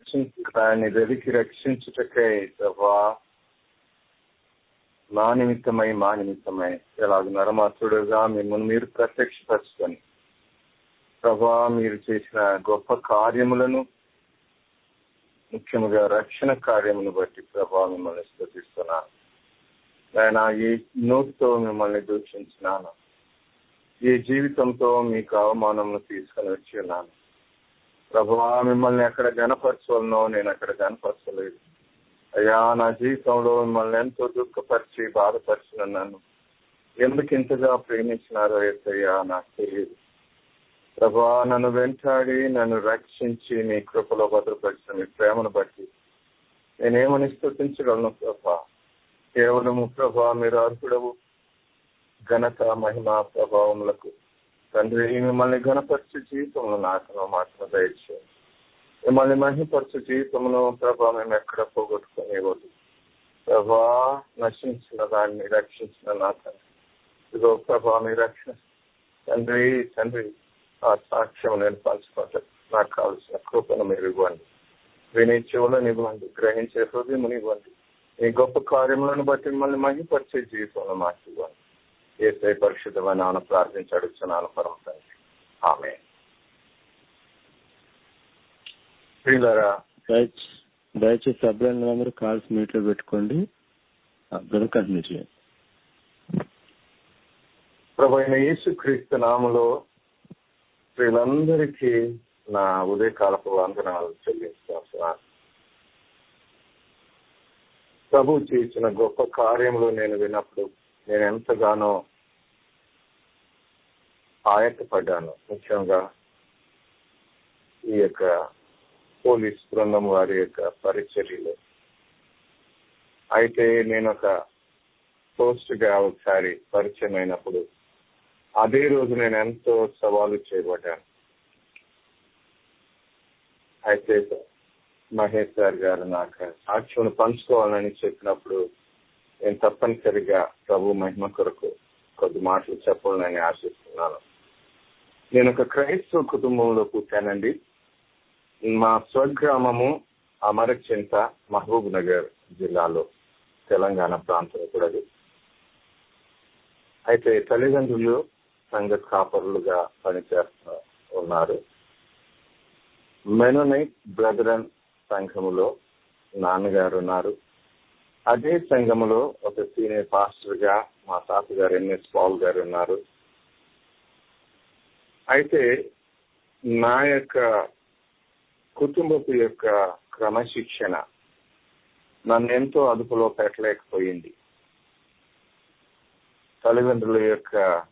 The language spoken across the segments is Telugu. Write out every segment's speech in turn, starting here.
రక్షించడాన్ని వెలికి రక్షించుటకై ప్రభా మా నిమిత్తమై మా నిమిత్తమై ఎలాగ నరమాత్రుడుగా మిమ్మల్ని మీరు ప్రత్యక్షపరచుకొని ప్రభా మీరు చేసిన గొప్ప కార్యములను ముఖ్యముగా రక్షణ కార్యమును బట్టి ప్రభా మిమ్మల్ని స్థుతిస్తున్నాను నేను ఏ నోటితో మిమ్మల్ని దూషించినాను ఏ జీవితంతో మీకు అవమానమును తీసుకుని వచ్చి ఉన్నాను ప్రభా మిమ్మల్ని ఎక్కడ గనపరచవలనో నేను అక్కడ గనపరచలేదు అయ్యా నా జీవితంలో మిమ్మల్ని ఎంతో దుఃఖపరిచి బాధపరిచినాను ఎందుకు ఇంతగా ప్రేమించినారో ఎత్తయ్యా నాకు తెలియదు ప్రభా నన్ను వెంటాడి నన్ను రక్షించి మీ కృపలో భద్రపరిచిన మీ ప్రేమను బట్టి నేనేమని స్థుతించగలను ప్రభా కేవలము ప్రభా మీరు అర్హుడవు ఘనత మహిమ ప్రభావములకు తండ్రి మిమ్మల్ని ఘనపరచు జీవితంలో నాశనం మాత్రం దయచేయండి మిమ్మల్ని మహిపరచు జీవితంలో ప్రభా మేము ఎక్కడ పోగొట్టుకునేవద్దు ప్రభా నశించిన దాన్ని రక్షించిన నా తండ్రి ఇదిగో ప్రభా మీ రక్షణ తండ్రి తండ్రి ఆ సాక్ష్యం నేను పంచుకుంటాను నాకు కావలసిన కృపను మీరు ఇవ్వండి వినే చెవులను ఇవ్వండి గ్రహించే హృదయం ఇవ్వండి ఈ గొప్ప కార్యములను బట్టి మిమ్మల్ని మహిపరిచే జీవితంలో మాకు ఇవ్వండి ఏసై పరిశుద్ధమైన నాన్న ప్రార్థించి అడుగుతున్నాను పరమ తండ్రి ఆమె ప్రియులరా దయచేసి దయచేసి సభ్యులందరూ కాల్స్ మీట్ లో పెట్టుకోండి బ్రదర్ కంటిన్యూ చేయండి ప్రభు అయిన యేసు క్రీస్తు నామలో స్త్రీలందరికీ నా ఉదయకాలపు వందనాలు చెల్లిస్తున్నాను ప్రభు చేసిన గొప్ప కార్యములు నేను విన్నప్పుడు నేను ఎంతగానో ఆయత్తపడ్డాను ముఖ్యంగా ఈ యొక్క పోలీస్ బృందం వారి యొక్క పరిచర్యలు అయితే నేను ఒక పోస్ట్ గా ఒకసారి పరిచయం అయినప్పుడు అదే రోజు నేను ఎంతో సవాలు చేయబడ్డాను అయితే మహేష్ సార్ గారు నాకు సాక్ష్యం పంచుకోవాలని చెప్పినప్పుడు నేను తప్పనిసరిగా ప్రభు మహిమ కొరకు కొద్ది మాటలు చెప్పాలని ఆశిస్తున్నాను నేను ఒక క్రైస్తవ కుటుంబంలో పుట్టానండి మా స్వగ్రామము అమరచింత మహబూబ్ నగర్ జిల్లాలో తెలంగాణ ప్రాంతం కూడా అది. అయితే తల్లిదండ్రులు సంఘ కాపరులుగా పనిచేస్తూ ఉన్నారు మెనోనైట్ బ్రదరన్ సంఘములో నాన్నగారు ఉన్నారు అదే సంఘములో ఒక సీనియర్ పాస్టర్ గా మా తాతగారు ఎన్ఎస్ పాల్ గారు ఉన్నారు అయితే నా యొక్క కుటుంబపు యొక్క క్రమశిక్షణ నన్ను ఎంతో అదుపులో పెట్టలేకపోయింది తల్లిదండ్రుల యొక్క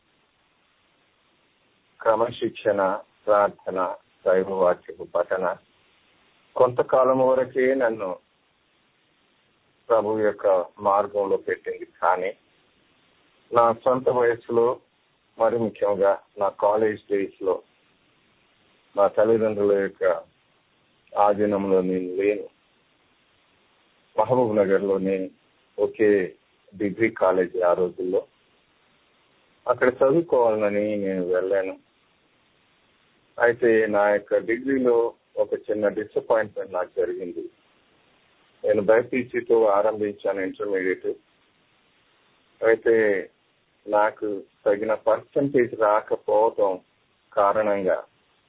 క్రమశిక్షణ ప్రార్థన దైవవాక్యపు పఠన కొంతకాలం వరకే నన్ను ప్రభు యొక్క మార్గంలో పెట్టింది కానీ నా సొంత వయసులో మరి ముఖ్యంగా నా కాలేజ్ డేస్ లో నా తల్లిదండ్రుల యొక్క ఆధీనంలో నేను లేను మహబూబ్ నగర్ లోని ఒకే డిగ్రీ కాలేజ్ ఆ రోజుల్లో అక్కడ చదువుకోవాలని నేను వెళ్ళాను అయితే నా యొక్క డిగ్రీలో ఒక చిన్న డిసప్పాయింట్మెంట్ నాకు జరిగింది నేను బైపీసీతో ఆరంభించాను ఇంటర్మీడియట్ అయితే నాకు తగిన పర్సంటేజ్ రాకపోవటం కారణంగా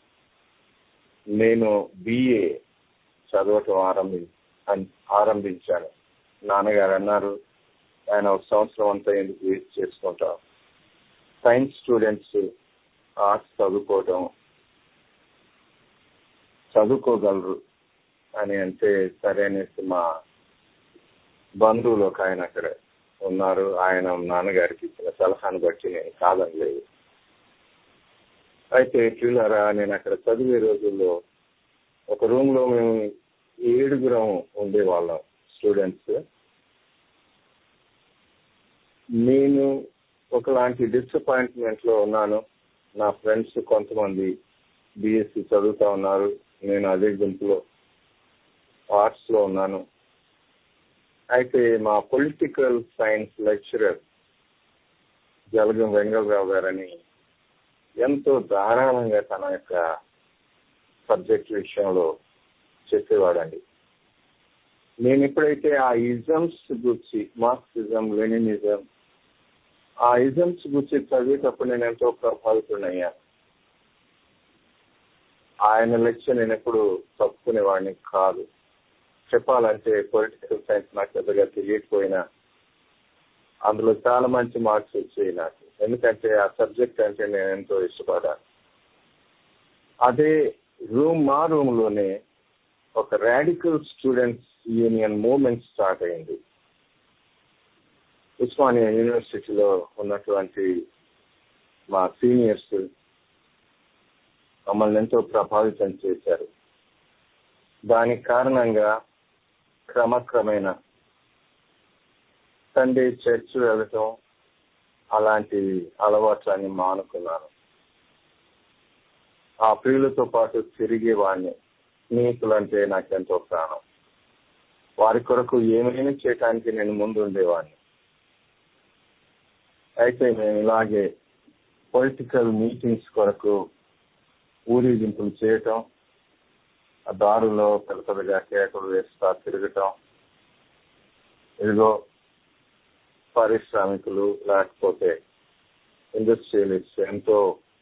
నేను బిఏ చదవటం ఆరంభి ఆరంభించాను నాన్నగారు అన్నారు ఆయన ఒక సంవత్సరం అంతా ఎందుకు వేస్ట్ చేసుకుంటాం సైన్స్ స్టూడెంట్స్ ఆర్ట్స్ చదువుకోవటం చదువుకోగలరు అని అంటే సరే అనేసి మా బంధువులు ఒక ఆయన అక్కడ ఉన్నారు ఆయన నాన్నగారికి ఇచ్చిన సలహాను బట్టి నేను కాదనలేదు అయితే పిల్లరా నేను అక్కడ చదివే రోజుల్లో ఒక రూమ్ లో మేము ఏడుగురం ఉండేవాళ్ళం స్టూడెంట్స్ నేను ఒకలాంటి డిసప్పాయింట్మెంట్ లో ఉన్నాను నా ఫ్రెండ్స్ కొంతమంది బిఎస్సి చదువుతా ఉన్నారు నేను అదే గుంపులో ఆర్ట్స్ లో ఉన్నాను అయితే మా political science lecturer Jalagam Vengalarao గారని ఎంతో ధారాళంగా తన యొక్క సబ్జెక్ట్ విషయంలో చెప్పేవాడండి నేను ఎప్పుడైతే ఆ ఇజమ్స్ గురించి మార్క్సిజం లెనినిజం ఆ ఇజమ్స్ గురించి చదివేటప్పుడు నేను ఎంతో ప్రభావితుడయ్యా ఆయన లెక్చర్ నేను ఎప్పుడు తప్పుకునేవాడిని కాదు చెప్పాలంటే పొలిటికల్ సైన్స్ నాకు పెద్దగా తెలియకపోయినా అందులో చాలా మంచి మార్క్స్ వచ్చాయి నాకు ఎందుకంటే ఆ సబ్జెక్ట్ అంటే నేను ఎంతో ఇష్టపడాను అదే రూమ్ మా రూమ్ లోనే ఒక radical students union movement start అయింది ఉస్మానియా యూనివర్సిటీలో ఉన్నటువంటి మా సీనియర్స్ మమ్మల్ని ఎంతో ప్రభావితం చేశారు దానికి కారణంగా క్రమక్రమేణా సండే చర్చ్ వెళ్ళటం అలాంటి అలవాట్లన్నీ మానుకున్నాను ఆ ప్రియులతో పాటు తిరిగేవాడిని స్నేహితులంటే నాకెంతో ప్రాణం వారి కొరకు ఏమైనా చేయటానికి నేను ముందు ఉండేవాడిని అయితే నేను ఇలాగే పొలిటికల్ మీటింగ్స్ కొరకు ఊరేగింపులు చేయటం ఆ దారులో పెద్ద పెద్దగా కేకలు వేస్తా తిరగటం ఇదిగో పారిశ్రామికులు లేకపోతే ఇండస్ట్రియలిస్ట్ ఎంతో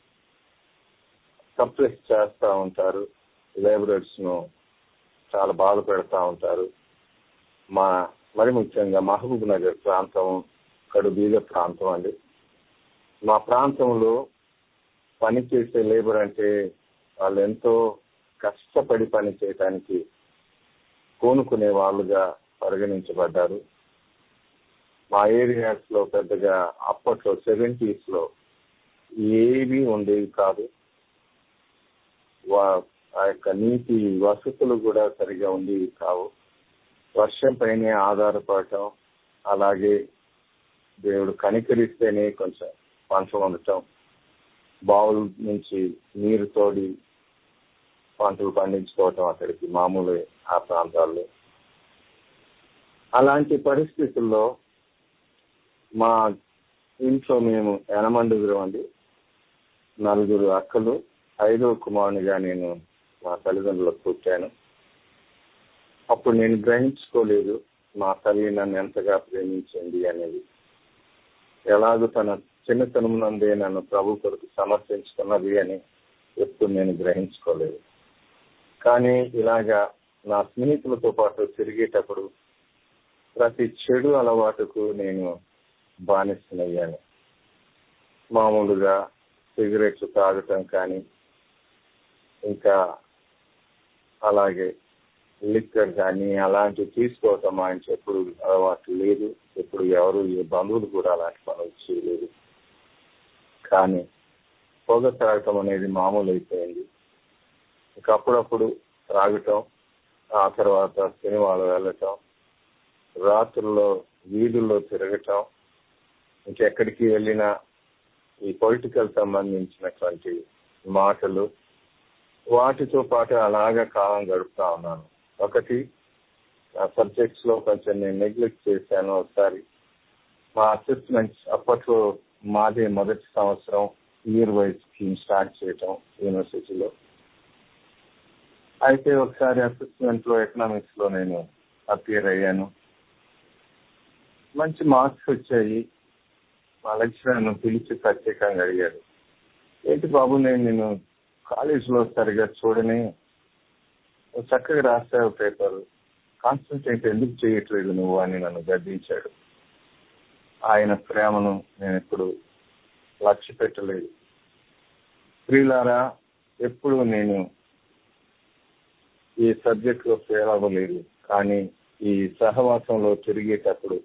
సప్రెస్ చేస్తూ ఉంటారు లేబరర్స్ ను చాలా బాధ పెడతా ఉంటారు మా మరి ముఖ్యంగా మహబూబ్ నగర్ ప్రాంతం కడుబీద ప్రాంతం అండి మా ప్రాంతంలో పని చేసే లేబర్ అంటే వాళ్ళు ఎంతో కష్టపడి పని చేయటానికి కోనుకునే వాళ్ళుగా పరిగణించబడ్డారు మా ఏరియాస్ లో పెద్దగా అప్పట్లో సెవెంటీస్ లో ఏవి ఉండేవి కాదు ఆ యొక్క నీటి వసతులు కూడా సరిగా ఉండేవి కావు వర్షం పైనే ఆధారపడటం అలాగే దేవుడు కనికరిస్తేనే కొంచెం పంట ఉండటం బావుల నుంచి నీరు తోడి పంటలు పండించుకోవటం అక్కడికి మామూలు ఆ ప్రాంతాల్లో అలాంటి పరిస్థితుల్లో మా ఇంట్లో మేము ఎనమండుగురు అండి నలుగురు అక్కలు ఐదో కుమారునిగా నేను మా తల్లిదండ్రులకు పుట్టాను అప్పుడు నేను గ్రహించుకోలేదు మా తల్లి నన్ను ఎంతగా ప్రేమించింది అనేది ఎలాగో తన చిన్నతనం నందే నన్ను ప్రభు కొరకు సమర్పించుకున్నది అని ఎప్పుడు నేను గ్రహించుకోలేదు కానీ ఇలాగా నా స్నేహితులతో పాటు తిరిగేటప్పుడు ప్రతి చెడు అలవాటుకు నేను బానిసనయ్యాను మామూలుగా సిగరెట్లు తాగటం కానీ ఇంకా అలాగే లిక్కర్ కానీ అలాంటివి తీసుకోవటం ఆయన ఎప్పుడు అలవాటు లేదు ఎప్పుడు ఎవరు ఏ బంధువులు కూడా అలాంటి పనులు చేయలేదు కానీ పొగ తాగటం అనేది మామూలు అయిపోయింది ఇంకా అప్పుడప్పుడు త్రాగటం ఆ తర్వాత సినిమాలు వెళ్ళటం రాత్రుల్లో వీధుల్లో తిరగటం ఇంకెక్కడికి వెళ్ళినా ఈ పొలిటికల్ సంబంధించినటువంటి మాటలు వాటితో పాటు అలాగా కాలం గడుపుతా ఉన్నాను ఒకటి ఆ సబ్జెక్ట్స్ లో కొంచెం నేను నెగ్లెక్ట్ చేశాను ఒకసారి మా అసెస్మెంట్స్ అప్పట్లో మాదే మొదటి సంవత్సరం ఇయర్ వైజ్ స్కీమ్ స్టార్ట్ చేయటం యూనివర్సిటీలో అయితే ఒకసారి అసెస్మెంట్ లో ఎకనామిక్స్ లో నేను అపియర్ అయ్యాను మంచి మార్క్స్ వచ్చాయి మా లెక్చరర్ పిలిచి ప్రత్యేకంగా అడిగాడు ఏంటి బాబు నేను నేను కాలేజీలో సరిగా చూడని చక్కగా రాసావు పేపర్ కాన్సన్ట్రేట్ ఎందుకు చేయట్లేదు నువ్వు అని నన్ను గద్దించాడు ఆయన ప్రేమను నేను ఎప్పుడు లక్ష్య పెట్టలేదు ప్రియులారా ఎప్పుడు నేను ఈ సబ్జెక్ట్ లో ఫెయిల్ అవ్వలేదు కానీ ఈ సహవాసంలో తిరిగేటప్పుడు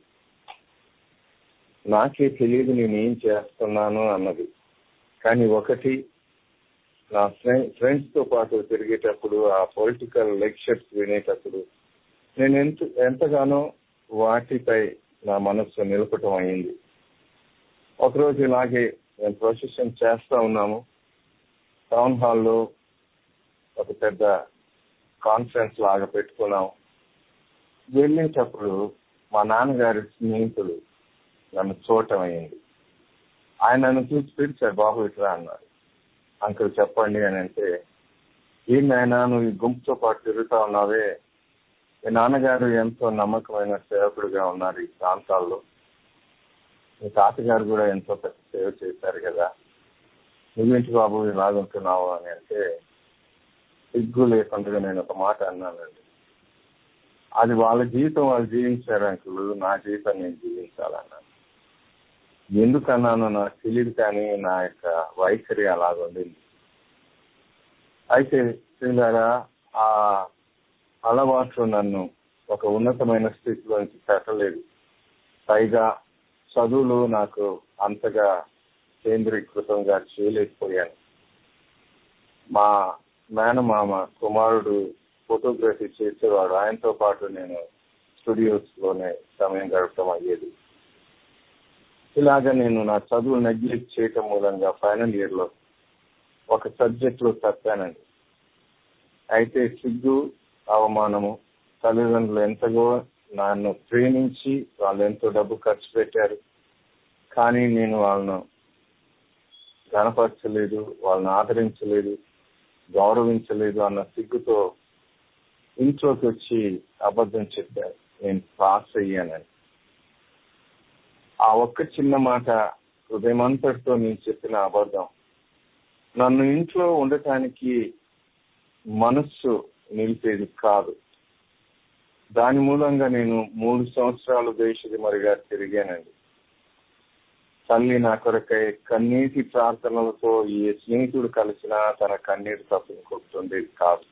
నాకే తెలియదు నేను ఏం చేస్తున్నాను అన్నది కానీ ఒకటి నా ఫ్రెండ్స్ తో పాటు తిరిగేటప్పుడు ఆ పొలిటికల్ లెక్చర్స్ వినేటప్పుడు నేను ఎంత ఎంతగానో వాటిపై నా మనస్సు నిలపటం అయింది ఒకరోజు ఇలాగే మేము ప్రొసెషన్ చేస్తా ఉన్నాము టౌన్ హాల్లో ఒక పెద్ద కాన్ఫరెన్స్ లాగా పెట్టుకున్నాం వెళ్ళేటప్పుడు మా నాన్నగారి స్నేహితులు నన్ను చూడటం అయింది ఆయన నన్ను చూసి పిలిచారు బాబు ఇట్లా అన్నారు అంకుల్ చెప్పండి అని అంటే ఏం నాయనా నువ్వు ఈ గుంపుతో పాటు తిరుగుతా ఉన్నావే మీ నాన్నగారు ఎంతో నమ్మకమైన సేవకుడిగా ఉన్నారు ఈ ప్రాంతాల్లో మీ తాతగారు కూడా ఎంతో పెద్ద సేవ చేశారు కదా నువ్వేంటి బాబు ఇలాగుంటున్నావు అని అంటే సిగ్గు లేకుండా నేను ఒక మాట అన్నానండి అది వాళ్ళ జీవితం వాళ్ళు జీవించారు అంకులు నా జీవితం నేను జీవించాలన్నాను ఎందుకన్నాను నాకు తెలియదు కానీ నా యొక్క వైఖరి అలాగుండింది అయితే పిల్లరా ఆ అలవాట్లు నన్ను ఒక ఉన్నతమైన స్థితిలోంచి పెట్టలేదు పైగా చదువులు నాకు అంతగా కేంద్రీకృతంగా చేయలేకపోయాను మా మేనమామ కుమారుడు ఫోటోగ్రఫీ చేసేవాడు ఆయనతో పాటు నేను స్టూడియోస్ లోనే సమయం గడపడం అయ్యేది ఇలాగ నేను నా చదువు నెగ్లెక్ట్ చేయటం మూలంగా ఫైనల్ ఇయర్ లో ఒక సబ్జెక్ట్ లో తప్పానండి అయితే సిగ్గు అవమానము తల్లిదండ్రులు ఎంతగో నన్ను ప్రేమించి వాళ్ళు ఎంతో డబ్బు ఖర్చు పెట్టారు కానీ నేను వాళ్ళను గనపరచలేదు వాళ్ళని ఆదరించలేదు గౌరవించలేదు అన్న సిగ్గుతో ఇంట్లోకి వచ్చి అబద్ధం చెప్పారు నేను పాస్ అయ్యానని ఆ ఒక్క చిన్న మాట హృదయమంతటితో నేను చెప్పిన అబద్ధం నన్ను ఇంట్లో ఉండటానికి మనస్సు నిలిపేది కాదు దాని మూలంగా నేను మూడు సంవత్సరాలు దేశది మరిగా తిరిగానండి తల్లి నా కొరకై కన్నీటి ప్రార్థనలతో ఏ స్నేహితుడు కలిసినా తన కన్నీరు తప్పింకొస్తుండేది కాదు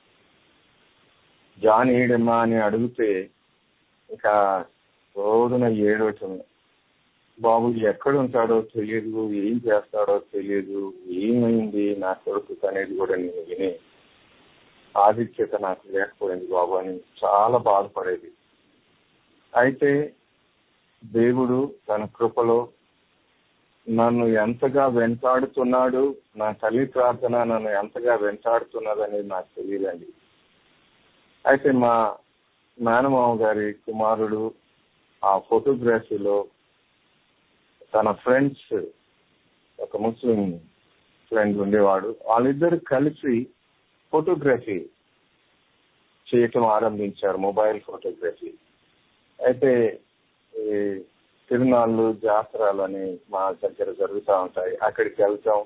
జాన్ ఏడమ్మా అని అడిగితే ఇంకా రోజున ఏడవటం బాబు ఎక్కడ ఉంటాడో తెలియదు ఏం చేస్తాడో తెలియదు ఏమైంది నా కొడుకు అనేది కూడా నేను విని ఆధిక్యత నాకు లేకపోయింది బాబు అని చాలా బాధపడేది అయితే దేవుడు తన కృపలో నన్ను ఎంతగా వెంటాడుతున్నాడు నా తల్లి ప్రార్థన నన్ను ఎంతగా వెంటాడుతున్నది అనేది నాకు తెలియదండి అయితే మా మేనమామ గారి కుమారుడు ఆ ఫోటోగ్రఫీలో తన ఫ్రెండ్స్ ఒక ముస్లిం ఫ్రెండ్ ఉండేవాడు వాళ్ళిద్దరు కలిసి ఫోటోగ్రఫీ చేయటం ఆరంభించారు మొబైల్ ఫోటోగ్రఫీ అయితే ఈ తిరునాళ్ళు జాతరాలు అని మా దగ్గర జరుగుతూ ఉంటాయి అక్కడికి వెళ్తాం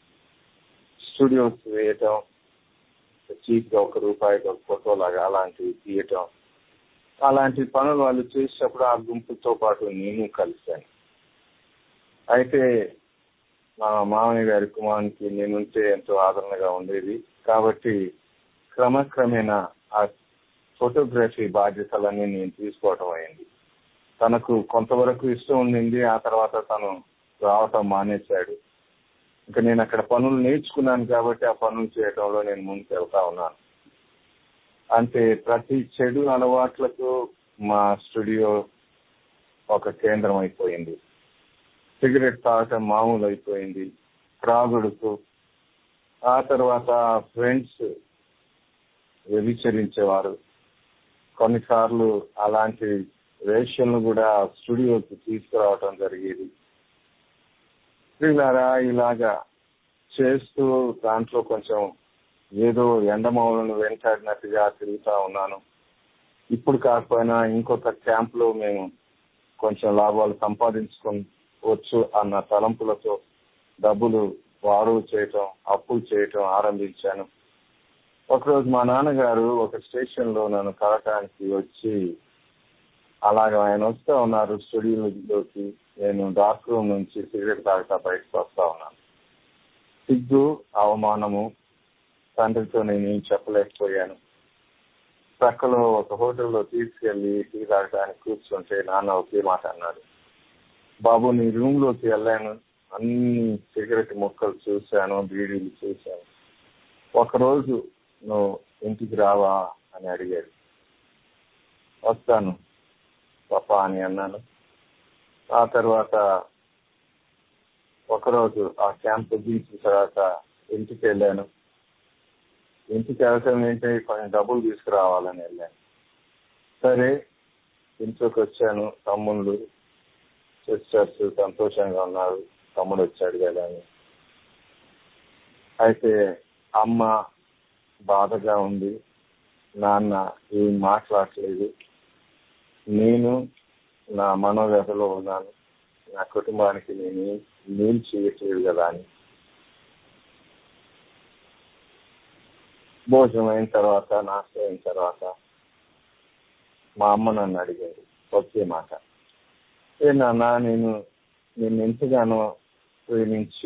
స్టూడియోస్ వేయటం చీప్ గా ఒక రూపాయికి ఒక ఫోటో లాగా అలాంటివి తీయటం అలాంటి పనులు వాళ్ళు చేసేటప్పుడు ఆ గుంపుతో పాటు నేను కలిశాను అయితే మా మామయ్య గారి కుమారునికి నేనుంటే ఎంతో ఆదరణగా ఉండేది కాబట్టి క్రమక్రమేణా ఆ ఫోటోగ్రఫీ బాధ్యతలన్నీ నేను తీసుకోవటం అయింది తనకు కొంతవరకు ఇష్టం ఉండింది ఆ తర్వాత తను రావటం మానేశాడు ఇంకా నేను అక్కడ పనులు నేర్చుకున్నాను కాబట్టి ఆ పనులు చేయడంలో నేను ముందుకు వెళ్తా ఉన్నాను అంటే ప్రతి చెడు అలవాట్లకు మా స్టూడియో ఒక కేంద్రం అయిపోయింది సిగరెట్ తాగటం మామూలు అయిపోయింది త్రాగుడుకు ఆ తర్వాత ఫ్రెండ్స్ వ్యభిచరించేవారు కొన్నిసార్లు అలాంటి వేషన్లు కూడా స్టూడియోకి తీసుకురావటం జరిగేది ఇలాగా ఇలాగా చేస్తూ దాంట్లో కొంచెం ఏదో ఎండమౌలను వెంటాడినట్టుగా తిరుగుతా ఉన్నాను ఇప్పుడు కాకపోయినా ఇంకొక క్యాంప్ లో మేము కొంచెం లాభాలు సంపాదించుకోవచ్చు అన్న తలంపులతో డబ్బులు వారు చేయటం అప్పులు చేయటం ఆరంభించాను ఒకరోజు మా నాన్నగారు ఒక స్టేషన్ లో నన్ను కలటానికి వచ్చి అలాగ ఆయన వస్తా ఉన్నారు స్టూడియోలోకి నేను డార్క్ రూమ్ నుంచి సిగరెట్ తాగుతా బయటకు వస్తా ఉన్నాను సిగ్గు అవమానము తండ్రితో నేను ఏం చెప్పలేకపోయాను పక్కలో ఒక హోటల్లో తీసుకెళ్లి టీ తాగడానికి కూర్చుంటే నాన్న ఒకే మాట అన్నాడు బాబు నీ రూమ్ లోకి వెళ్ళాను అన్ని సిగరెట్ ముక్కలు చూశాను బీడీలు చూశాను ఒకరోజు నువ్వు ఇంటికి రావా అని అడిగాడు వస్తాను పప్ప అని అన్నాను ఆ తర్వాత ఒకరోజు ఆ క్యాంప్ ముగించిన తర్వాత ఇంటికి వెళ్ళాను ఇంటికి వెళ్ళటం ఏంటి కొంచెం డబ్బులు తీసుకురావాలని వెళ్ళాను సరే ఇంట్లోకి వచ్చాను తమ్ముళ్ళు సిస్టర్స్ సంతోషంగా ఉన్నారు తమ్ముడు వచ్చాడు కదా అని అయితే అమ్మ బాధగా ఉంది నాన్న ఏం మాట్లాడలేదు నేను నా మనోవ్యతలో ఉన్నాను నా కుటుంబానికి నేను నేను చేయట్లేదు కదా అని భోజనం అయిన తర్వాత నాశనం అయిన తర్వాత మా అమ్మ నన్ను అడిగింది ఒకే మాట ఏ నాన్న నేను నేను ఎంతగానో ప్రేమించి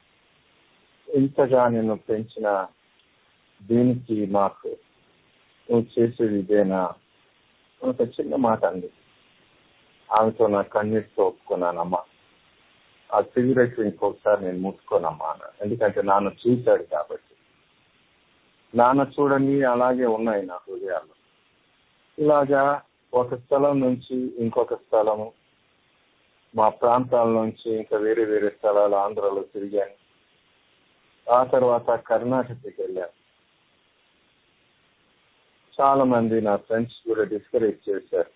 ఇంతగా నేను పెంచిన దీనికి మాకు నువ్వు చేసేది ఇదేనా ఒక చిన్న మాట అంది ఆమెతో నా కన్నీటితో ఒప్పుకున్నానమ్మా ఆ సిగరెట్ ఇంకొకసారి నేను ముట్టుకోనమ్మా అన్నాను ఎందుకంటే నాన్న చూశాడు కాబట్టి నాన్న చూడండి అలాగే ఉన్నాయి నా హృదయాల్లో ఇలాగా ఒక స్థలం నుంచి ఇంకొక స్థలము మా ప్రాంతాల నుంచి ఇంకా వేరే వేరే స్థలాలు ఆంధ్రలో తిరిగాను ఆ తర్వాత కర్ణాటకకి వెళ్ళాను చాలా మంది నా ఫ్రెండ్స్ కూడా డిస్కరేజ్ చేశారు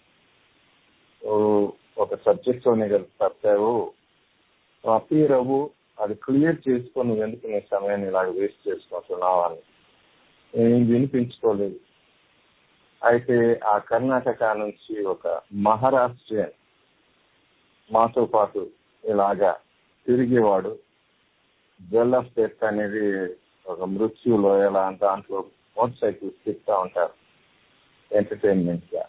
ఓ ఒక సబ్జెక్ట్ లోనే కదా తప్పావు అపీర్ అవ్వు అది క్లియర్ చేసుకొని నువ్వు ఎందుకు నీ సమయాన్ని ఇలాగ వేస్ట్ చేసుకుంటున్నావు అని నేను వినిపించుకోలేదు అయితే ఆ కర్ణాటక నుంచి ఒక మహారాష్ట్రియన్ మాతో పాటు ఇలాగా తిరిగేవాడు జల్ ఆఫ్ డెత్ అనేది ఒక మృత్యు లోయల దాంట్లో మోటార్ సైకిల్స్ తిప్పుతా ఉంటారు ఎంటర్టైన్మెంట్ గా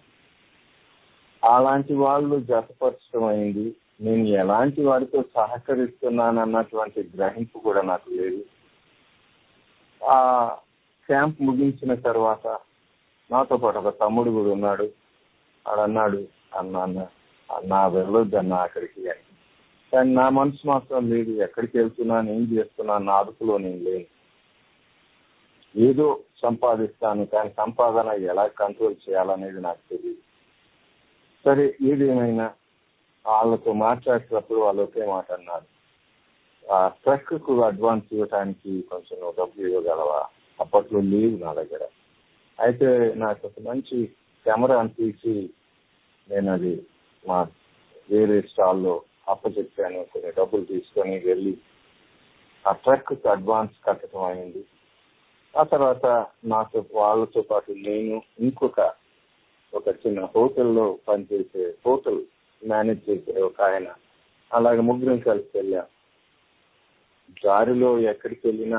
అలాంటి వాళ్ళు జతపరచడం అయింది నేను ఎలాంటి వారితో సహకరిస్తున్నానన్నటువంటి గ్రహింపు కూడా నాకు లేదు ఆ క్యాంప్ ముగించిన తర్వాత నాతో పాటు ఒక తమ్ముడు కూడా ఉన్నాడు ఆడన్నాడు అన్న అన్న అన్న వెళ్ళొద్దన్న అక్కడికి అని కానీ నా మనసు మాత్రం లేదు ఎక్కడికి వెళ్తున్నాను ఏం చేస్తున్నాను నా అదుపులో నేను లేను ఏదో సంపాదిస్తాను కానీ సంపాదన ఎలా కంట్రోల్ చేయాలనేది నాకు తెలియదు సరే ఏదేమైనా వాళ్ళతో మాట్లాడేటప్పుడు వాళ్ళు ఒకే మాట అన్నారు ఆ ట్రక్ కు అడ్వాన్స్ ఇవ్వడానికి కొంచెం నువ్వు డబ్బులు ఇవ్వగలవా అప్పట్లో లేవు నా దగ్గర అయితే నాకు ఒక మంచి కెమెరా తీసి నేను అది మా వేరే స్టాల్లో అప్పచెప్పాను కొన్ని డబ్బులు తీసుకొని వెళ్ళి ఆ ట్రక్ కు అడ్వాన్స్ కట్టడం అయింది ఆ తర్వాత నాతో వాళ్ళతో పాటు నేను ఇంకొక ఒక చిన్న హోటల్లో పనిచేసే హోటల్ మేనేజ్ చేసే ఒక ఆయన అలాగే ముగ్గురం కలిసి వెళ్ళాం దారిలో ఎక్కడికి వెళ్ళినా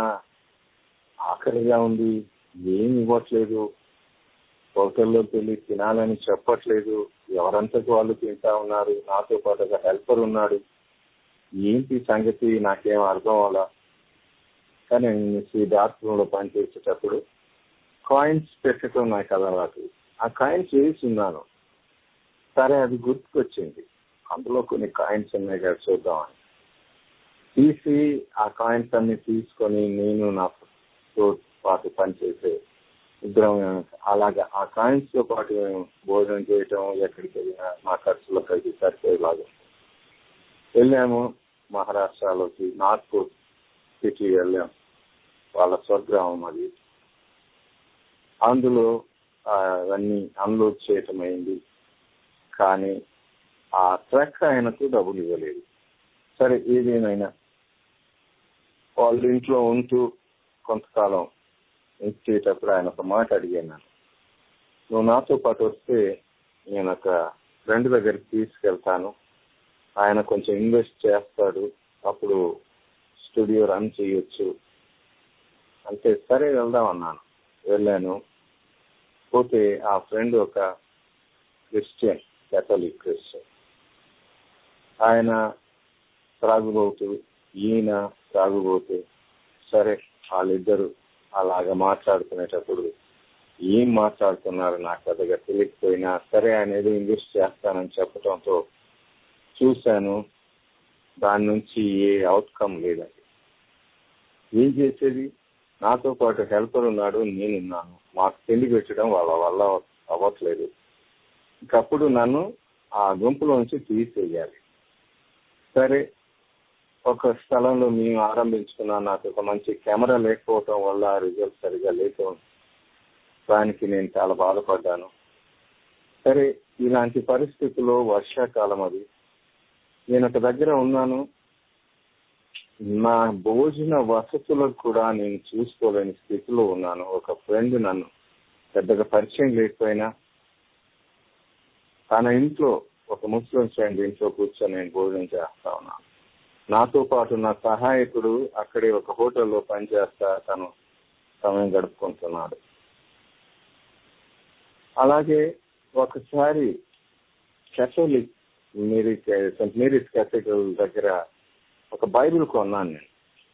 ఆకలిగా ఉంది ఏమి ఇవ్వట్లేదు హోటల్లోకి వెళ్ళి తినాలని చెప్పట్లేదు ఎవరంతకు వాళ్ళు తింటా ఉన్నారు నాతో పాటు ఒక హెల్పర్ ఉన్నాడు ఏంటి సంగతి నాకేం అర్థం అవ్వాలా కానీ నేను శ్రీదాత్రంలో పనిచేసేటప్పుడు కాయిన్స్ పెట్టడం నాకు అలవాటు ఆ కాయిన్స్ వేసి ఉన్నాను సరే అది గుర్తుకొచ్చింది అందులో కొన్ని కాయిన్స్ ఉన్నాయి కదా చూద్దామని తీసి ఆ కాయిన్స్ అన్ని తీసుకొని నేను నా తో పాటు పనిచేసే ఇద్దరం అలాగా ఆ కాయిన్స్ తో పాటు మేము భోజనం చేయటం ఎక్కడికి వెళ్ళినా మా ఖర్చులో కలిసి సరిపోయేలాగా వెళ్ళాము మహారాష్ట్రలోకి నాగ్పూర్ సిటీ వెళ్ళాం వాళ్ళ స్వగ్రామం అది అందులో అవన్నీ అన్లోడ్ చేయటం అయింది కానీ ఆ ట్రక్ ఆయనకు డబ్బులు ఇవ్వలేదు సరే ఏదేమైనా వాళ్ళ ఇంట్లో ఉంటూ కొంతకాలం ఇచ్చేటప్పుడు ఆయన ఒక మాట అడిగాను నువ్వు నాతో పాటు వస్తే నేను ఒక ఫ్రెండ్ దగ్గరికి తీసుకెళ్తాను ఆయన కొంచెం ఇన్వెస్ట్ చేస్తాడు అప్పుడు స్టూడియో రన్ చేయొచ్చు అంటే సరే వెళ్దాం అన్నాను వెళ్ళాను పోతే ఆ ఫ్రెండ్ ఒక క్రిస్టియన్ కేథలిక్ క్రిస్టియన్ ఆయన త్రాగుబోతు ఈయన త్రాగుబోతు సరే వాళ్ళిద్దరు అలాగా మాట్లాడుకునేటప్పుడు ఏం మాట్లాడుతున్నారు నాకు పెద్దగా తెలియకపోయినా సరే ఆయన ఏదో ఇన్వెస్ట్ చేస్తానని చెప్పడంతో చూశాను దాని నుంచి ఏ అవుట్కమ్ లేదండి ఏం చేసేది నాతో పాటు హెల్పర్ ఉన్నాడు నేనున్నాను మాకు తిండి పెట్టడం వాళ్ళ వల్ల అవ్వట్లేదు ఇంకప్పుడు నన్ను ఆ గుంపులో నుంచి తీసేయాలి సరే ఒక స్థలంలో మేము ఆరంభించుకున్నాం నాకు ఒక మంచి కెమెరా లేకపోవటం వల్ల రిజల్ట్ సరిగా లేక దానికి నేను చాలా బాధపడ్డాను సరే ఇలాంటి పరిస్థితుల్లో వర్షాకాలం అది నేను ఒక దగ్గర ఉన్నాను నా భోజన వసతులకు కూడా నేను చూసుకోలేని స్థితిలో ఉన్నాను ఒక ఫ్రెండ్ నన్ను పెద్దగా పరిచయం లేకపోయినా తన ఇంట్లో ఒక ముస్లిం ఫ్రెండ్ ఇంట్లో కూర్చొని నేను భోజనం చేస్తా ఉన్నాను నాతో పాటు నా సహాయకుడు అక్కడే ఒక హోటల్లో పనిచేస్తా తను సమయం గడుపుకుంటున్నాడు అలాగే ఒకసారి Catholic Mary saint Mary's cathedral దగ్గర ఒక బైబిల్ కొన్నాను నేను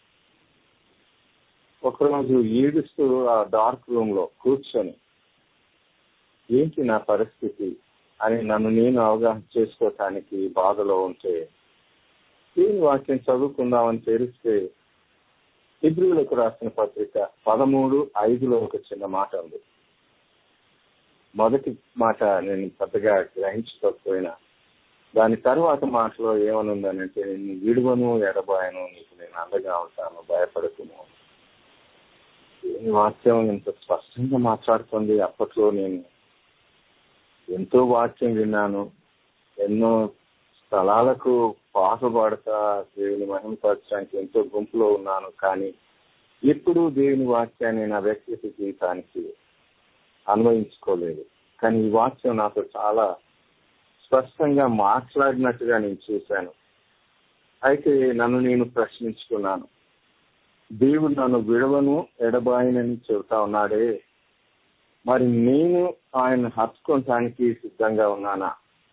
ఒకరోజు ఏడుస్తూ ఆ డార్క్ రూమ్ లో కూర్చొని ఏంటి నా పరిస్థితి అని నన్ను నేను అవగాహన చేసుకోవటానికి బాధలో ఉంటే దేవుని వాక్యం చదువుకుందామని తెరిస్తే హిబ్రిలకు రాసిన పత్రిక పదమూడు ఐదులో ఒక చిన్న మాట ఉంది మొదటి మాట నేను పెద్దగా గ్రహించకపోయినా దాని తర్వాత మాటలో ఏమనుందనంటే నేను విడువను ఎడబాయను నీకు నేను అండగా ఉంటాను భయపడకును దేవుని వాక్యం ఇంత స్పష్టంగా మాట్లాడుతుంది అప్పట్లో నేను ఎంతో వాక్యం విన్నాను ఎన్నో స్థలాలకు పాటపాడతా దేవుని మహిమపరచడానికి ఎంతో గుంపులో ఉన్నాను కానీ ఎప్పుడూ దేవుని వాక్యాన్ని నా వ్యక్తిగత జీవితానికి అన్వయించుకోలేదు కానీ ఈ వాక్యం నాతో చాలా స్పష్టంగా మాట్లాడినట్టుగా నేను చూశాను అయితే నన్ను నేను ప్రశ్నించుకున్నాను దేవుడు నన్ను విడవను ఎడబాయనని చెబుతా ఉన్నాడే మరి నేను ఆయన హత్తుకోవటానికి సిద్ధంగా ఉన్నానా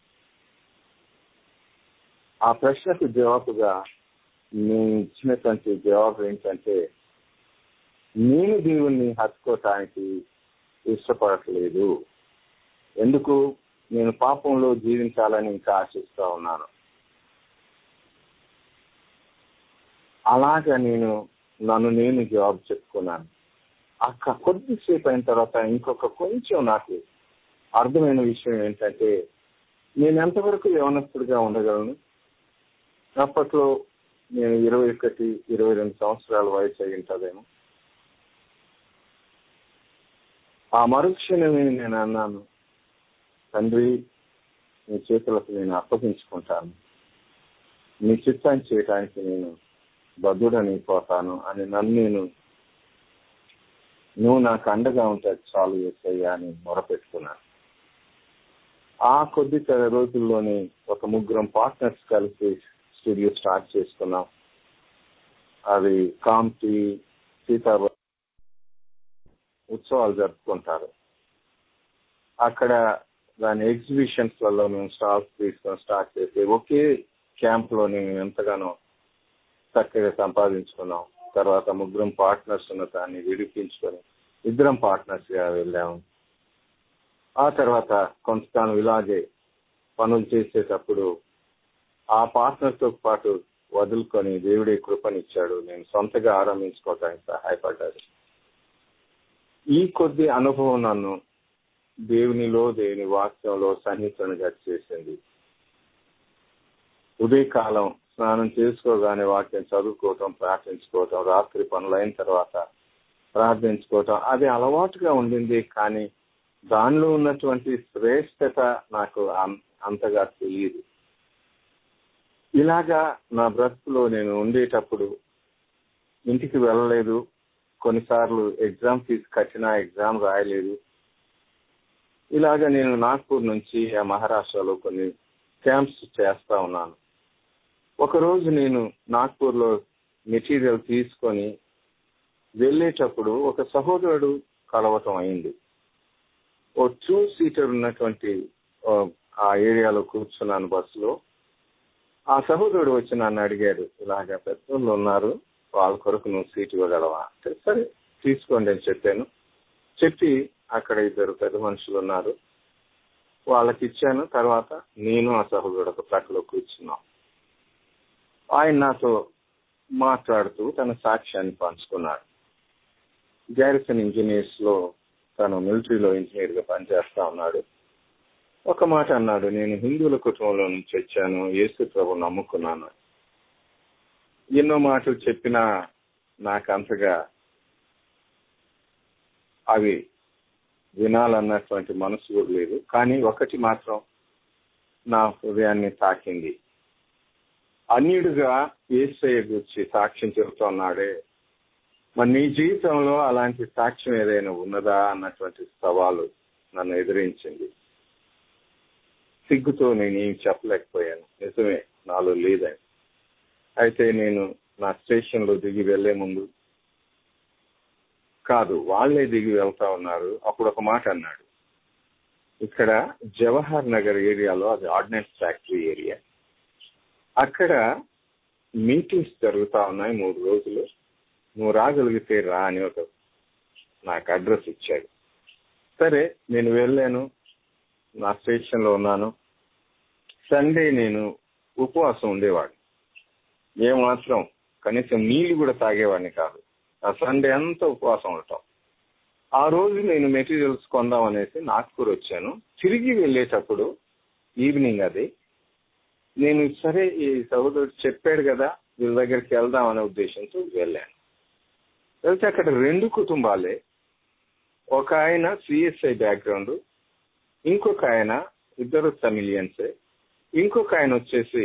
ఆ ప్రశ్నకు జవాబుగా నేను ఇచ్చినటువంటి జవాబు ఏంటంటే నేను దేవుణ్ణి హత్తుకోవటానికి ఇష్టపడట్లేదు ఎందుకు నేను పాపంలో జీవించాలని ఇంకా ఆశిస్తా ఉన్నాను అలాగా నేను నన్ను నేను జవాబు చెప్పుకున్నాను అక్క కొద్దిసేపు అయిన తర్వాత ఇంకొక కొంచెం నాకు అర్థమైన విషయం ఏంటంటే నేను ఎంతవరకు యవనస్తుడిగా ఉండగలను అప్పట్లో నేను ఇరవై ఒకటి ఇరవై రెండు సంవత్సరాల వయసు అయి ఉంటుందేమో ఆ మరుక్షణమే నేను అన్నాను తండ్రి నీ చేతులకు నేను అప్పగించుకుంటాను నీ చిత్తాన్ని చేయడానికి నేను బద్దుడని పోతాను అని నన్ను నేను నువ్వు నాకు అండగా ఉంటే చాలు వేసయ్యా అని మొరపెట్టుకున్నాను ఆ కొద్ది రోజుల్లోనే ఒక ముగ్గురం పార్ట్నర్స్ కలిసి స్టూడియో స్టార్ట్ చేసుకున్నాం అది కాంతి సీతారాం ఉత్సవాలు జరుపుకుంటారు అక్కడ దాని ఎగ్జిబిషన్స్ లలో మేము స్టాల్స్ తీసుకొని స్టార్ట్ చేసి ఒకే క్యాంప్ లో నేను ఎంతగానో చక్కగా సంపాదించుకున్నాం తర్వాత ముగ్గురం పార్ట్నర్స్ ఉన్న దాన్ని విడిపించుకొని ఇద్దరం పార్ట్నర్స్ గా వెళ్ళాము ఆ తర్వాత కొంతకాలం ఇలాగే పనులు చేసేటప్పుడు ఆ పార్ట్నర్ తో పాటు వదులుకొని దేవుడే కృపనిచ్చాడు నేను సొంతగా ఆరంభించుకోవడానికి సహాయపడ్డాడు ఈ కొద్ది అనుభవం నన్ను దేవునిలో దేవుని వాక్యంలో సన్నిహితునిగా చేసింది ఉదయకాలం స్నానం చేసుకోగానే వాక్యం చదువుకోవటం ప్రార్థించుకోవటం రాత్రి పనులైన తర్వాత ప్రార్థించుకోవటం అది అలవాటుగా ఉండింది కానీ దానిలో ఉన్నటువంటి శ్రేష్టత నాకు అంతగా తెలియదు ఇలాగా నా బ్రతుకులో నేను ఉండేటప్పుడు ఇంటికి వెళ్ళలేదు కొన్నిసార్లు ఎగ్జామ్ ఫీజు కట్టినా ఎగ్జామ్ రాయలేదు ఇలాగా నేను నాగ్పూర్ నుంచి ఆ మహారాష్ట్రలో కొన్ని క్యాంప్స్ చేస్తా ఉన్నాను ఒకరోజు నేను నాగ్పూర్ లో మెటీరియల్ తీసుకొని వెళ్ళేటప్పుడు ఒక సహోదరుడు కలవటం అయింది ఓ టూ సీటర్ ఉన్నటువంటి ఆ ఏరియాలో కూర్చున్నాను బస్సులో ఆ సహోదరుడు వచ్చి నన్ను అడిగాడు ఇలాగా పెద్దోళ్ళు ఉన్నారు వాళ్ళ కొరకు నువ్వు సీట్ ఇవ్వగలవా అంటే సరే తీసుకోండి అని చెప్పాను చెప్పి అక్కడ ఇద్దరు పెద్ద మనుషులు ఉన్నారు వాళ్ళకి ఇచ్చాను తర్వాత నేను ఆ సహోదరుడు ఒక ప్రక్కలో కూర్చున్నాం ఆయన నాతో మాట్లాడుతూ తన సాక్ష్యాన్ని పంచుకున్నాడు గ్యారిసన్ ఇంజనీర్స్ లో తను మిలిటరీలో ఇంజనీర్ గా పనిచేస్తా ఉన్నాడు ఒక మాట అన్నాడు నేను హిందువుల కుటుంబంలో నుంచి వచ్చాను యేసు ప్రభు నమ్ముకున్నాను ఎన్నో మాటలు చెప్పినా నాకు అంతగా అవి వినాలన్నటువంటి మనసు కూడా లేదు కానీ ఒకటి మాత్రం నా హృదయాన్ని తాకింది అన్యుడిగా ఏసయ్య గురించి సాక్ష్యం చెబుతున్నాడే మరి నీ జీవితంలో అలాంటి సాక్ష్యం ఏదైనా ఉన్నదా అన్నటువంటి సవాలు నన్ను ఎదిరించింది సిగ్గుతో నేను ఏం చెప్పలేకపోయాను నిజమే నాలో లేదని అయితే నేను నా స్టేషన్ లో దిగి వెళ్లే ముందు కాదు వాళ్లే దిగి వెళ్తా ఉన్నారు అప్పుడు ఒక మాట అన్నాడు ఇక్కడ జవహర్ నగర్ ఏరియాలో అది ఆర్డినెన్స్ ఫ్యాక్టరీ ఏరియా అక్కడ మీటింగ్స్ జరుగుతా ఉన్నాయి మూడు రోజులు నువ్వు రాగలిగితే రా అని ఒక నాకు అడ్రస్ ఇచ్చాడు సరే నేను వెళ్ళాను నా స్టేషన్ లో ఉన్నాను సండే నేను ఉపవాసం ఉండేవాడు ఏమాత్రం కనీసం నీళ్లు కూడా తాగేవాడిని కాదు ఆ సండే అంతా ఉపవాసం ఉండటం ఆ రోజు నేను మెటీరియల్స్ కొందాం అనేసి నాగ్పూర్ వచ్చాను తిరిగి వెళ్ళేటప్పుడు ఈవినింగ్ అది నేను సరే ఈ సహోదరుడు చెప్పాడు కదా వీళ్ళ దగ్గరికి వెళ్దాం అనే ఉద్దేశంతో వెళ్ళాను వెళ్తే అక్కడ రెండు కుటుంబాలే ఒక ఆయన సిఎస్ఐ బ్యాక్గ్రౌండ్ ఇంకొక ఆయన ఇద్దరు తమిళియన్సే ఇంకొక ఆయన వచ్చేసి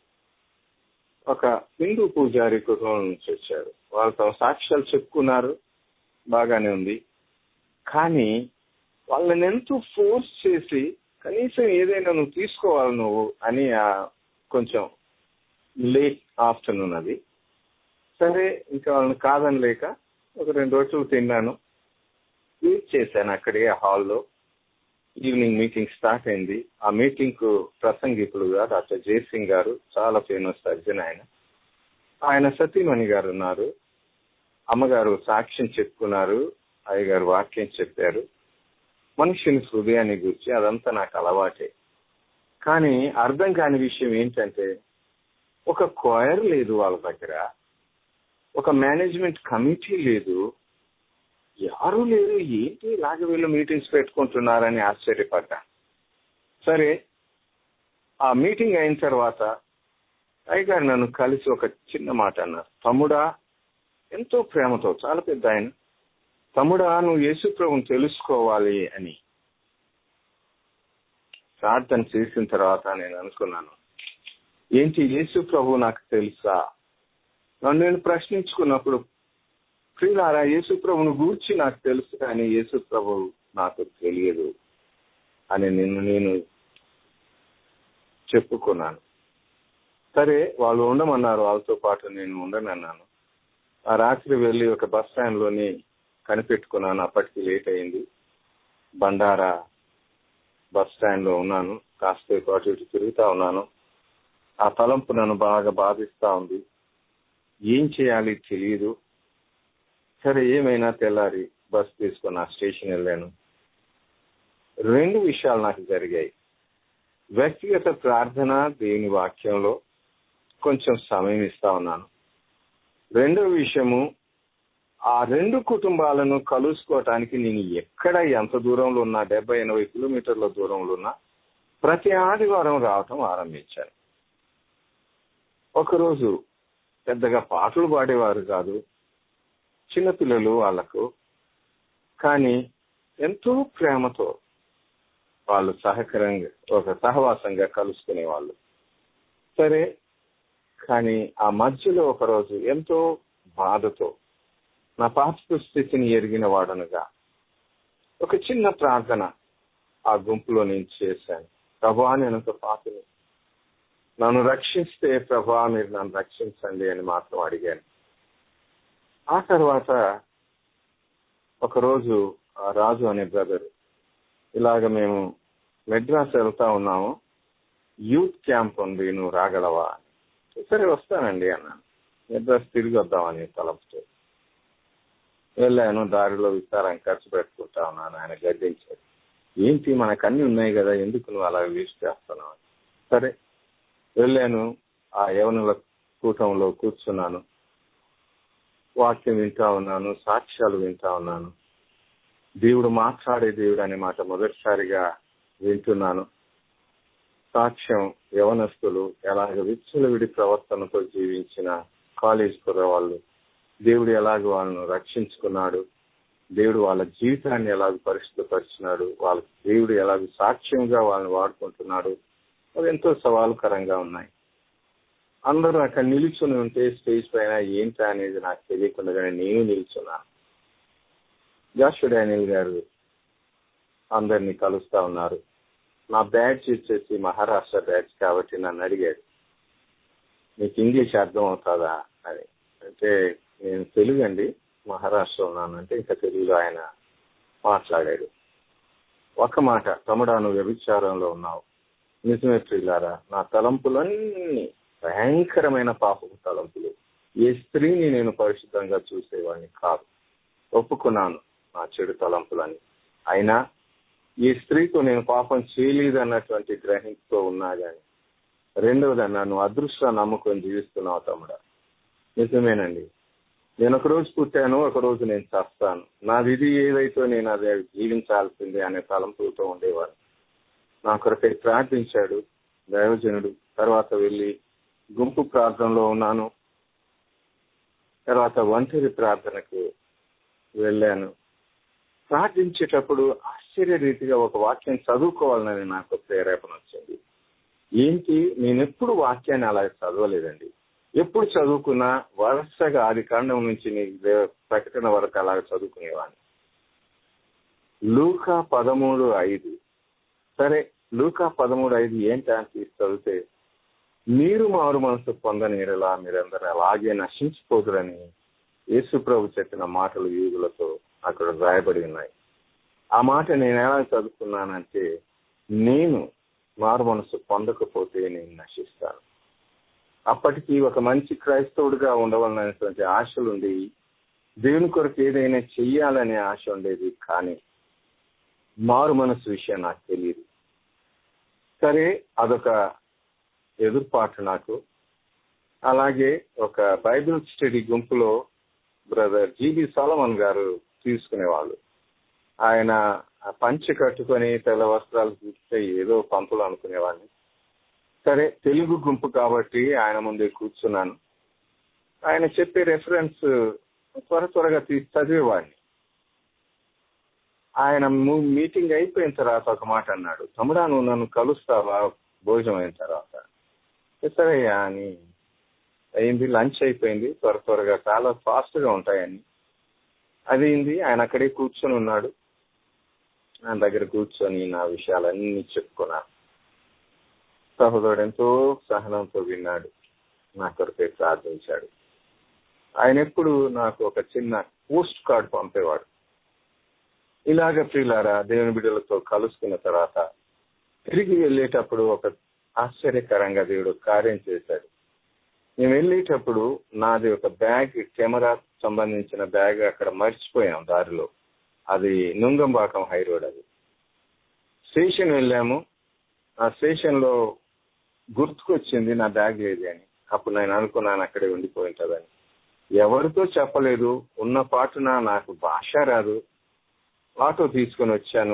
ఒక హిందూ పూజారి కుటుంబం నుంచి వచ్చారు వాళ్ళతో సాక్ష్యాలు చెప్పుకున్నారు బాగానే ఉంది కానీ వాళ్ళని ఎంతో ఫోర్స్ చేసి కనీసం ఏదైనా నువ్వు తీసుకోవాలి నువ్వు అని కొంచెం లేట్ ఆఫ్టర్నూన్ అది సరే ఇంకా వాళ్ళని కాదని లేక ఒక రెండు రోజులు తిన్నాను వెయిట్ చేశాను అక్కడే హాల్లో ఈవినింగ్ మీటింగ్ స్టార్ట్ అయింది ఆ మీటింగ్ కు ప్రసంగికుడుగా డాక్టర్ జయసింగ్ గారు చాలా ఫేమస్ సర్జన్ ఆయన ఆయన సతీమణి గారు ఉన్నారు అమ్మగారు సాక్ష్యం చెప్పుకున్నారు అయ్యగారు వాక్యం చెప్పారు మనుషుని హృదయాన్ని గురించి అదంతా నాకు అలవాటే కానీ అర్థం కాని విషయం ఏంటంటే ఒక క్వైర్ లేదు వాళ్ళ దగ్గర ఒక మేనేజ్మెంట్ కమిటీ లేదు ఎవరు లేరు ఏంటి ఇలాగ వీళ్ళు మీటింగ్స్ పెట్టుకుంటున్నారని ఆశ్చర్యపడ్డా సరే ఆ మీటింగ్ అయిన తర్వాత అయ్యగారు నన్ను కలిసి ఒక చిన్న మాట అన్నారు తమ్ముడా ఎంతో ప్రేమతో చాలా పెద్ద ఆయన తమ్ముడా నువ్వు యేసుప్రభుని తెలుసుకోవాలి అని ప్రార్థన చేసిన తర్వాత నేను అనుకున్నాను ఏంటి యేసు ప్రభు నాకు తెలుసా నన్ను నేను ప్రశ్నించుకున్నప్పుడు ప్రియులారా యేసు ప్రభును గూర్చి నాకు తెలుసు కానీ యేసు ప్రభు నాకు తెలియదు అని నిన్ను నేను చెప్పుకున్నాను సరే వాళ్ళు ఉండమన్నారు వాళ్ళతో పాటు నేను ఉండనన్నాను ఆ రాత్రి వెళ్ళి ఒక బస్ స్టాండ్ లోని కనిపెట్టుకున్నాను అప్పటికి లేట్ అయింది బండారా బస్ స్టాండ్ లో ఉన్నాను కాస్త అటు ఇటు తిరుగుతా ఉన్నాను ఆ తలంపు నన్ను బాగా బాధిస్తా ఉంది ఏం చేయాలి తెలియదు సరే ఏమైనా తెల్లారి బస్ తీసుకుని ఆ స్టేషన్ వెళ్ళాను రెండు విషయాలు నాకు జరిగాయి వ్యక్తిగత ప్రార్థన దేవుని వాక్యంలో కొంచెం సమయం ఇస్తా ఉన్నాను రెండో విషయము ఆ రెండు కుటుంబాలను కలుసుకోవటానికి నేను ఎక్కడ ఎంత దూరంలో ఉన్నా డెబ్బై ఎనభై కిలోమీటర్ల దూరంలో ఉన్నా ప్రతి ఆదివారం రావటం ఆరంభించాను ఒకరోజు పెద్దగా పాటలు పాడేవారు కాదు చిన్నపిల్లలు వాళ్లకు కానీ ఎంతో ప్రేమతో వాళ్ళు సహకరంగా ఒక సహవాసంగా కలుసుకునే వాళ్ళు సరే కానీ ఆ మధ్యలో ఒకరోజు ఎంతో బాధతో నా పాప స్థితిని ఎరిగిన వాడనుగా ఒక చిన్న ప్రార్థన ఆ గుంపులో నేను చేశాను ప్రభా నేను ఒక పాపని నన్ను రక్షిస్తే ప్రభా మీరు నన్ను రక్షించండి అని మాత్రం అడిగాను ఆ తర్వాత ఒకరోజు ఆ రాజు అనే బ్రదర్ ఇలాగ మేము మెడ్రాస్ వెళ్తా ఉన్నాము యూత్ క్యాంప్ ఉంది నువ్వు రాగలవా సరే వస్తానండి అన్నాను మెడ్రాస్ తిరిగి వద్దామని తలపుతో వెళ్ళాను దారిలో విస్తారం ఖర్చు పెట్టుకుంటా ఉన్నాను ఆయన గద్దించాడు ఏంటి మనకు అన్ని ఉన్నాయి కదా ఎందుకు నువ్వు అలా వేస్ట్ చేస్తున్నావు సరే వెళ్ళాను ఆ యవనుల కూటంలో కూర్చున్నాను వాక్యం వింటా ఉన్నాను సాక్ష్యాలు వింటా ఉన్నాను దేవుడు మాట్లాడే దేవుడు అనే మాట మొదటిసారిగా వింటున్నాను సాక్ష్యం యవనస్తులు ఎలాగ విచ్చలవిడి ప్రవర్తనతో జీవించిన కాలేజ్ కుర్రవాళ్ళు దేవుడు ఎలాగ వాళ్ళను రక్షించుకున్నాడు దేవుడు వాళ్ళ జీవితాన్ని ఎలాగ పరిశుద్ధపరిచినాడు వాళ్ళ దేవుడు ఎలాగ సాక్ష్యంగా వాళ్ళని వాడుకుంటున్నాడు అవి ఎంతో సవాలుకరంగా ఉన్నాయి అందరూ అక్కడ నిలుచుని ఉంటే స్టేజ్ పైన ఏంటి అనేది నాకు తెలియకుండానే నేను నిల్చున్నాను జాషు డానియల్ గారు అందరినీ కలుస్తా ఉన్నారు నా బ్యాడ్జ్ వచ్చేసి మహారాష్ట్ర బ్యాడ్జ్ కాబట్టి నన్ను అడిగాడు మీకు ఇంగ్లీష్ అర్థం అవుతుందా అని అంటే నేను తెలుగు అండి మహారాష్ట్ర ఉన్నానంటే ఇంకా తెలుగులో ఆయన మాట్లాడాడు ఒక మాట తమ్ముడా నువ్వు వ్యభిచారంలో ఉన్నావు నిజమే ప్రియులారా నా తలంపులన్నీ భయంకరమైన పాపపు తలంపులు ఏ స్త్రీని నేను పరిశుద్ధంగా చూసేవాడిని కాదు ఒప్పుకున్నాను నా చెడు తలంపులని అయినా ఈ స్త్రీతో నేను పాపం చేయలేదు అన్నటువంటి గ్రహింపుతో ఉన్నా గాని రెండవది నన్ను అదృష్ట నమ్ముకొని జీవిస్తున్నావు తమ్ముడా నిజమేనండి నేను ఒక రోజు పుట్టాను ఒక రోజు నేను చస్తాను నా విధి ఏదైతే నేను అదే జీవించాల్సిందే అనే తలంపులతో ఉండేవాడు నా కొరకై ప్రార్థించాడు దైవజనుడు తర్వాత వెళ్ళి గుంపు ప్రార్థనలో ఉన్నాను తర్వాత ఒంటరి ప్రార్థనకు వెళ్ళాను ప్రార్థించేటప్పుడు ఆశ్చర్య రీతిగా ఒక వాక్యం చదువుకోవాలని నాకు ప్రేరేపణ వచ్చింది ఏంటి నేను ఎప్పుడు వాక్యాన్ని అలా చదవలేదండి ఎప్పుడు చదువుకున్నా వరుసగా ఆది కాండం నుంచి నీ ప్రకటన వరకు అలా చదువుకునేవాడిని లూకా పదమూడు ఐదు సరే లూకా పదమూడు ఐదు ఏంటి అని తీసి చదివితే మీరు మారు మనసు పొందనీరలా మీరందరూ అలాగే నశించిపోదురని యేసు ప్రభు చెప్పిన మాటలు యూదులతో అక్కడ రాయబడి ఉన్నాయి ఆ మాట నేను ఎలా చదువుకున్నానంటే నేను మారు మనసు పొందకపోతే నేను నశిస్తాను అప్పటికి ఒక మంచి క్రైస్తవుడిగా ఉండవాలనేటువంటి ఆశలుండి దేవుని కొరకు ఏదైనా చెయ్యాలనే ఆశ ఉండేది కానీ మారు మనసు విషయం నాకు తెలియదు సరే అదొక ఎదుర్పాటు నాకు అలాగే ఒక బైబిల్ స్టడీ గుంపులో బ్రదర్ జీబి సోలమన్ గారు తీసుకునేవాళ్ళు ఆయన పంచె కట్టుకొని తెల్ల వస్త్రాలు చూస్తే ఏదో పంపులు అనుకునేవాడిని సరే తెలుగు గుంపు కాబట్టి ఆయన ముందే కూర్చున్నాను ఆయన చెప్పే రెఫరెన్స్ త్వర త్వరగా తీసి చదివేవాడిని ఆయన మీటింగ్ అయిపోయిన తర్వాత ఒక మాట అన్నాడు తమ్ముడా నువ్వు నన్ను కలుస్తావా భోజనం అయిన తర్వాత సరేయ్యా అని అయింది లంచ్ అయిపోయింది త్వర త్వరగా చాలా ఫాస్ట్ గా ఉంటాయని అదేంది ఆయన అక్కడే కూర్చొని ఉన్నాడు ఆయన దగ్గర కూర్చొని నా విషయాలన్నీ చెప్పుకున్నాను సహోదరుడు ఎంతో సహనంతో విన్నాడు నా కొరకై ప్రార్థించాడు ఆయన ఎప్పుడు నాకు ఒక చిన్న పోస్ట్ కార్డ్ పంపేవాడు ఇలాగ ప్రియులారా దేవుని బిడ్డలతో కలుసుకున్న తర్వాత తిరిగి వెళ్ళేటప్పుడు ఒక ఆశ్చర్యకరంగా దేవుడు కార్యం చేశాడు మేము వెళ్ళేటప్పుడు నాది ఒక బ్యాగ్ కెమెరా సంబంధించిన బ్యాగ్ అక్కడ మర్చిపోయాం దారిలో అది నుంగంబాకం హై రోడ్ అది స్టేషన్ వెళ్ళాము ఆ స్టేషన్ లో గుర్తుకొచ్చింది నా బ్యాగ్ లేదు అని అప్పుడు నేను అనుకున్నాను అక్కడే ఉండిపోయి ఉంటుందని ఎవరితో చెప్పలేదు ఉన్న పాటున నాకు భాష రాదు ఆటో తీసుకొని వచ్చాను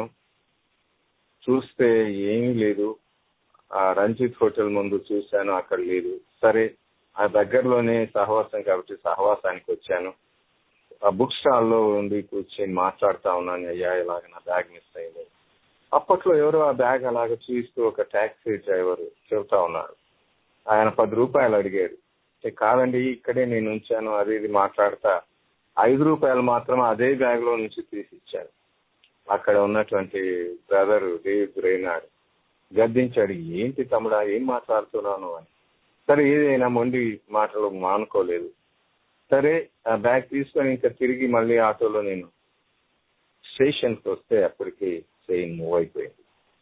చూస్తే ఏమీ లేదు ఆ రంజిత్ హోటల్ ముందు చూశాను అక్కడ లేదు సరే ఆ దగ్గరలోనే సహవాసం కాబట్టి సహవాసానికి వచ్చాను ఆ బుక్ స్టాల్ లో ఉండి కూర్చొని మాట్లాడుతా ఉన్నాను అయ్యా ఇలాగ నా బ్యాగ్ మిస్ అయింది అప్పట్లో ఎవరో ఆ బ్యాగ్ అలాగ చూస్తూ ఒక టాక్సీ డ్రైవర్ చెబుతా ఉన్నాడు ఆయన పది రూపాయలు అడిగాడు కాదండి ఇక్కడే నేను ఉంచాను అది ఇది మాట్లాడతా ఐదు రూపాయలు మాత్రం అదే బ్యాగ్ లో నుంచి తీసి ఇచ్చాను అక్కడ ఉన్నటువంటి బ్రదర్ డేవిడ్ రేనాడు గద్దించాడు ఏంటి తమ్ముడా ఏం మాట్లాడుతున్నాను అని సరే ఏదైనా మొండి మాటలు మానుకోలేదు సరే ఆ బ్యాగ్ తీసుకొని ఇంకా తిరిగి మళ్ళీ ఆటోలో నేను స్టేషన్కి వస్తే అప్పటికి ట్రైన్ మూవ్ అయిపోయింది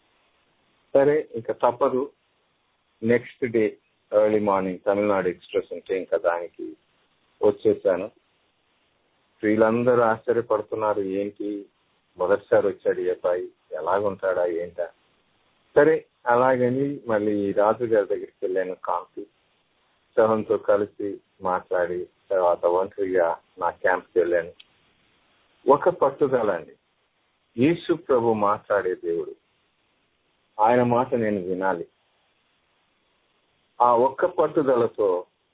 సరే ఇంకా తప్పదు next day early morning Tamil Nadu express ఉంటే ఇంకా దానికి వచ్చేసాను వీళ్ళందరూ ఆశ్చర్యపడుతున్నారు ఏంటి మొదటిసారి వచ్చాడు ఈ అబ్బాయి ఎలాగుంటాడా ఏంటా సరే అలాగని మళ్ళీ రాజు గారి దగ్గరికి వెళ్ళాను కాంతి సహంతో కలిసి మాట్లాడి తర్వాత ఒంటరిగా నా క్యాంప్కి వెళ్ళాను ఒక పట్టుదల అండి యేసు ప్రభు మాట్లాడే దేవుడు ఆయన మాట నేను వినాలి ఆ ఒక్క పట్టుదలతో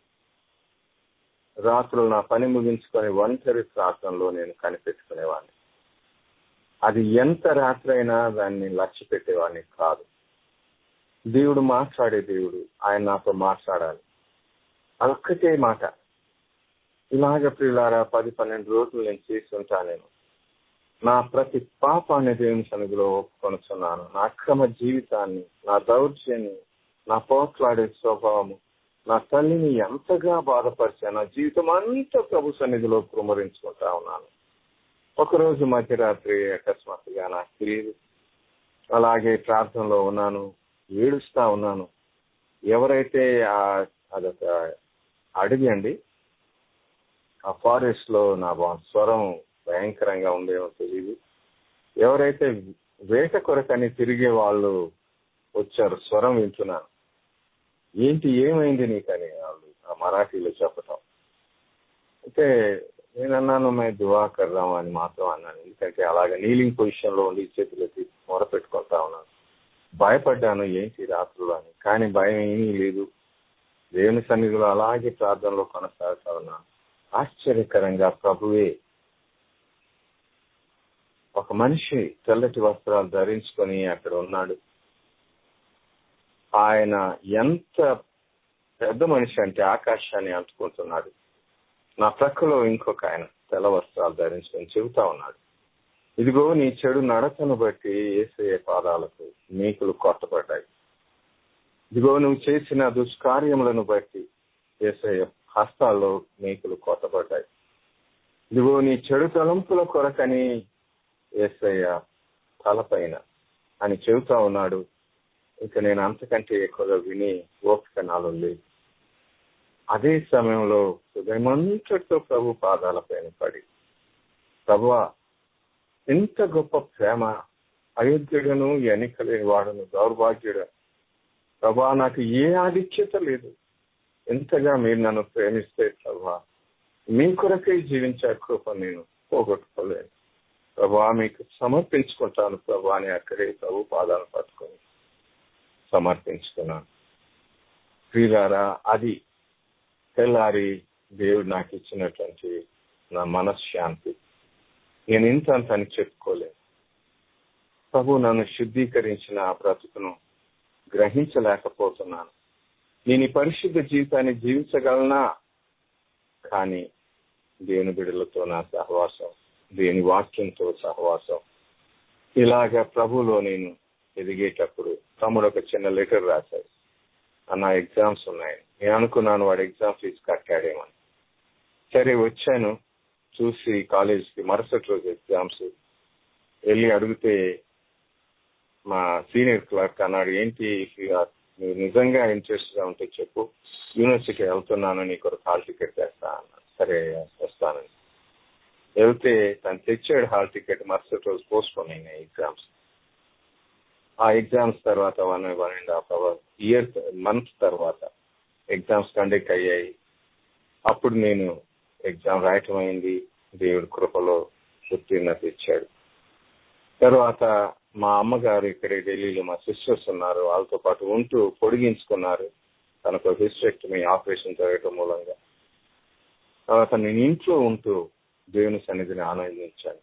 రాత్రులు నా పని ముగించుకొని ఒంటరి ప్రాంతంలో నేను కనిపెట్టుకునేవాడిని అది ఎంత రాత్రి అయినా దాన్ని లక్ష్య పెట్టేవాడిని కాదు దేవుడు మాట్లాడే దేవుడు ఆయన నాతో మాట్లాడాలి అదొక్కటే మాట ఇలాగ ప్రియులారా పది పన్నెండు రోజులు నేను చేసి ఉంటాను నేను నా ప్రతి పాపాన్ని దేవుని సన్నిధిలో ఒప్పుకొనుచున్నాను నా అక్రమ జీవితాన్ని నా దౌర్జన్యం నా పోట్లాడే స్వభావము నా తల్లిని ఎంతగా బాధపరిచా నా జీవితం అంతా ప్రభు సన్నిధిలో కుమరించుకుంటా ఉన్నాను ఒకరోజు మధ్యరాత్రి అకస్మాత్తుగా నాకు తెలియదు అలాగే ప్రార్థనలో ఉన్నాను ఏడుస్తా ఉన్నాను ఎవరైతే ఆ అదొక అడవి అండి ఆ ఫారెస్ట్ లో నా బా- స్వరం భయంకరంగా ఉండేమో తెలియదు ఎవరైతే వేట కొరకని తిరిగే వాళ్ళు వచ్చారు స్వరం వింటున్నాను ఏంటి ఏమైంది నీకని వాళ్ళు ఆ మరాఠీలో చెప్పటం అయితే నేను అన్నాను మే దువా కర్దాం అని మాత్రం అన్నాను ఎందుకంటే అలాగే నీలింగ్ పొజిషన్ లో ఉండి చేతులెత్తి మొర పెట్టుకుంటా ఉన్నాను భయపడ్డాను ఏంటి రాత్రులు అని కానీ భయం ఏమీ లేదు దేవుని సన్నిధిలో అలాగే ప్రార్థనలో కొనసాగుతా ఉన్నాను ఆశ్చర్యకరంగా ప్రభువే ఒక మనిషి తెల్లటి వస్త్రాలు ధరించుకొని అక్కడ ఉన్నాడు ఆయన ఎంత పెద్ద మనిషి అంటే ఆకాశాన్ని అంటుకుంటున్నాడు నా ప్రక్కలో ఇంకొక ఆయన తెల్ల వస్త్రాలు ధరించుకొని చెబుతా ఉన్నాడు ఇదిగో నీ చెడు నడకను బట్టి ఏసయ్య పాదాలకు నీకులు కొట్టబడ్డాయి ఇదిగో నువ్వు చేసిన దుష్కార్యములను బట్టి ఏసయ్య హస్తాల్లో నీకులు కొట్టబడ్డాయి ఇదిగో నీ చెడు తలంపుల కొరకని ఏసయ్య తలపైన అని చెబుతా ఉన్నాడు ఇక నేను అంతకంటే ఎక్కువగా విని ఓపిక నాలో లేదు అదే సమయంలో హృదయమంతటితో ప్రభు పాదాలపైన పడి ప్రభువా ఇంత గొప్ప ప్రేమ అయోగ్యుడను ఎన్నికలేని వాడును దౌర్భాగ్యుడు ప్రభా నాకు ఏ ఆధిక్యత లేదు ఎంతగా మీరు నన్ను ప్రేమిస్తే ప్రభా మీ కొరకై జీవించే కృప నేను పోగొట్టుకోలేను ప్రభా మీకు సమర్పించుకుంటాను ప్రభా అని అక్కడే ప్రభు పాదాలను పట్టుకొని సమర్పించుకున్నాను ప్రియులారా అది తెల్లారి దేవుడు నాకు ఇచ్చినటువంటి నా మనశ్శాంతి నేను ఇంత అంత అని చెప్పుకోలేను ప్రభు నన్ను శుద్ధీకరించిన ఆ బ్రతుకును గ్రహించలేకపోతున్నాను నేను ఈ పరిశుద్ధ జీవితాన్ని జీవించగలనా కానీ దేవుని బిడ్డలతో నా సహవాసం దేని వాక్యంతో సహవాసం ఇలాగా ప్రభులో నేను ఎదిగేటప్పుడు తమ్ముడు ఒక చిన్న లెటర్ రాశాడు అన్న ఎగ్జామ్స్ ఉన్నాయి నేను అనుకున్నాను వాడు ఎగ్జామ్ ఫీజు కట్టాడేమని సరే వచ్చాను చూసి కాలేజ్కి మరుసటి రోజు ఎగ్జామ్స్ వెళ్ళి అడిగితే మా సీనియర్ క్లర్క్ అన్నాడు ఏంటి if you are- నువ్వు నిజంగా ఇంట్రెస్ట్ గా ఉంటే చెప్పు యూనివర్సిటీకి వెళ్తున్నాను నీకు ఒక హాల్ టికెట్ తెస్తా అన్నాడు సరే వస్తానని వెళ్తే తను తెచ్చాడు హాల్ టికెట్ మరుసటి రోజు పోస్ట్ పోన్ అయినాయి ఎగ్జామ్స్ ఆ ఎగ్జామ్స్ తర్వాత one one and half hour year month తర్వాత ఎగ్జామ్స్ కండక్ట్ అయ్యాయి అప్పుడు నేను ఎగ్జామ్ రాయటం అయింది దేవుడి కృపలో ఉత్తీర్ణత ఇచ్చాడు తర్వాత మా అమ్మగారు ఇక్కడ ఢిల్లీలో మా సిస్టర్స్ ఉన్నారు వాళ్ళతో పాటు ఉంటూ పొడిగించుకున్నారు తనకు హిస్టెక్టమీ ఆపరేషన్ జరగటం మూలంగా తర్వాత నేను ఇంట్లో ఉంటూ దేవుని సన్నిధిని ఆనందించాను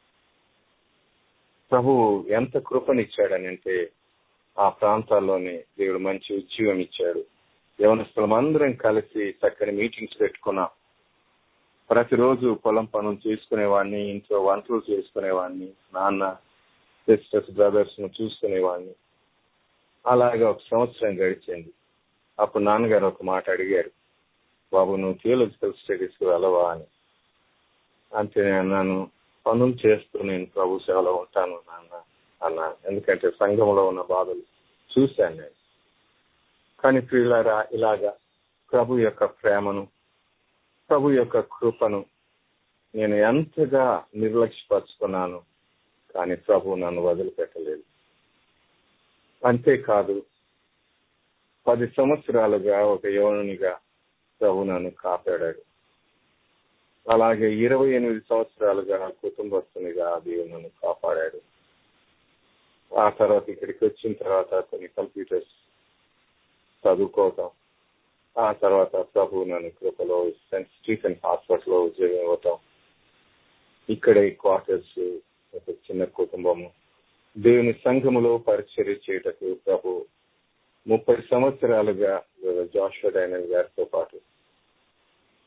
ప్రభు ఎంత కృపనిచ్చాడని అంటే ఆ ప్రాంతాల్లోనే దేవుడు మంచి ఉద్యోగం ఇచ్చాడు యవనస్తులం అందరం కలిసి చక్కని మీటింగ్స్ పెట్టుకున్నాం ప్రతిరోజు పొలం పనులు చేసుకునేవాడిని ఇంట్లో వంటలు చేసుకునేవాడిని నాన్న సిస్టర్స్ బ్రదర్స్ ను చూసుకునేవాడిని అలాగే ఒక సంవత్సరం గడిచింది అప్పుడు నాన్నగారు ఒక మాట అడిగారు బాబు నువ్వు థియోలజికల్ స్టడీస్ కి వెళ్ళవా అని అంతే నేను అన్నాను పనులు చేస్తూ నేను ప్రభు సేవలో ఉంటాను నాన్న అన్నాను ఎందుకంటే సంఘంలో ఉన్న బాధలు చూశాను నేను కానీ ప్రియులారా ఇలాగా ప్రభు యొక్క ప్రేమను ప్రభు యొక్క కృపను నేను ఎంతగా నిర్లక్ష్యపరుచుకున్నాను కానీ ప్రభు నన్ను వదిలిపెట్టలేదు అంతేకాదు పది సంవత్సరాలుగా ఒక యవనునిగా ప్రభు నన్ను కాపాడాడు అలాగే ఇరవై ఎనిమిది సంవత్సరాలుగా కుటుంబస్తునిగా దేవుడు నన్ను కాపాడాడు ఆ తర్వాత ఇక్కడికి వచ్చిన తర్వాత కొన్ని కంప్యూటర్స్ చదువుకోవటం ఆ తర్వాత ప్రభు నన్ను కృపలో సెంట్ స్టీఫెన్ హాస్పిటల్ లో ఉద్యోగం ఇవ్వటం ఇక్కడే క్వార్టర్స్ ఒక చిన్న కుటుంబము దేవుని సంఘములో పరిచర్య చేయటకు ప్రభు ముప్పై సంవత్సరాలుగా జాషువా డైనల్ గారితో పాటు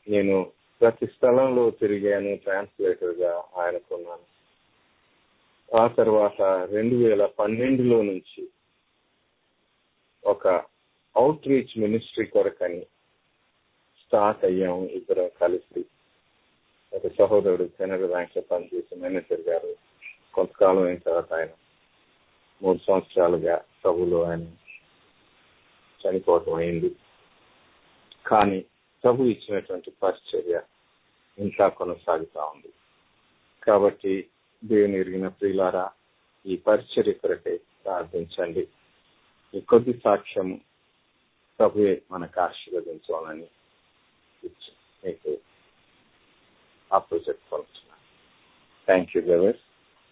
నేను ప్రతి స్థలంలో తిరిగాను ట్రాన్స్లేటర్ గా ఆయనకున్నాను ఆ తర్వాత రెండు వేల పన్నెండులో నుంచి ఒక అవుట్ రీచ్ మినిస్ట్రీ కొరకని స్టార్ట్ అయ్యాము ఇద్దరం కలిసి ఒక సహోదరుడు కెనడా బ్యాంక్ లో పనిచేసే మేనేజర్ గారు కొంతకాలం అయిన తర్వాత ఆయన మూడు సంవత్సరాలుగా ప్రభులో ఆయన చనిపోవటం అయింది కానీ ప్రభు ఇచ్చినటువంటి పరిచర్య ఇంకా కొనసాగుతా ఉంది కాబట్టి దేవుని ఎరిగిన ప్రియులారా ఈ పరిచర్య కొరకై ప్రార్థించండి ఈ కొద్ది సాక్ష్యం ప్రభువే మనకు ఆశీర్వదించాలని ఇచ్చి మీకు అప్పుడు చెప్పుకుంటున్నాను థ్యాంక్ యూ బ్రదర్స్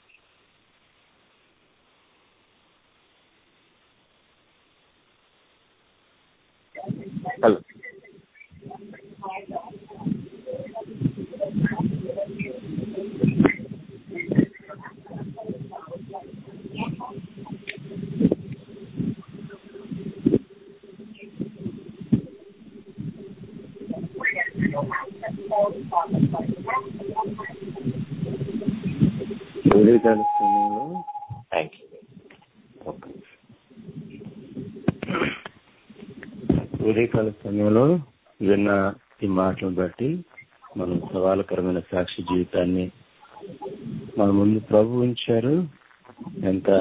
హలో ఉదయకాల సమయంలో థ్యాంక్ యూ ఉదయకాల సమయంలో విన్న ఈ మాటలను బట్టి మనం సవాలకరమైన సాక్షి జీవితాన్ని మన ముందు ప్రభు ఉంచారు ఎంత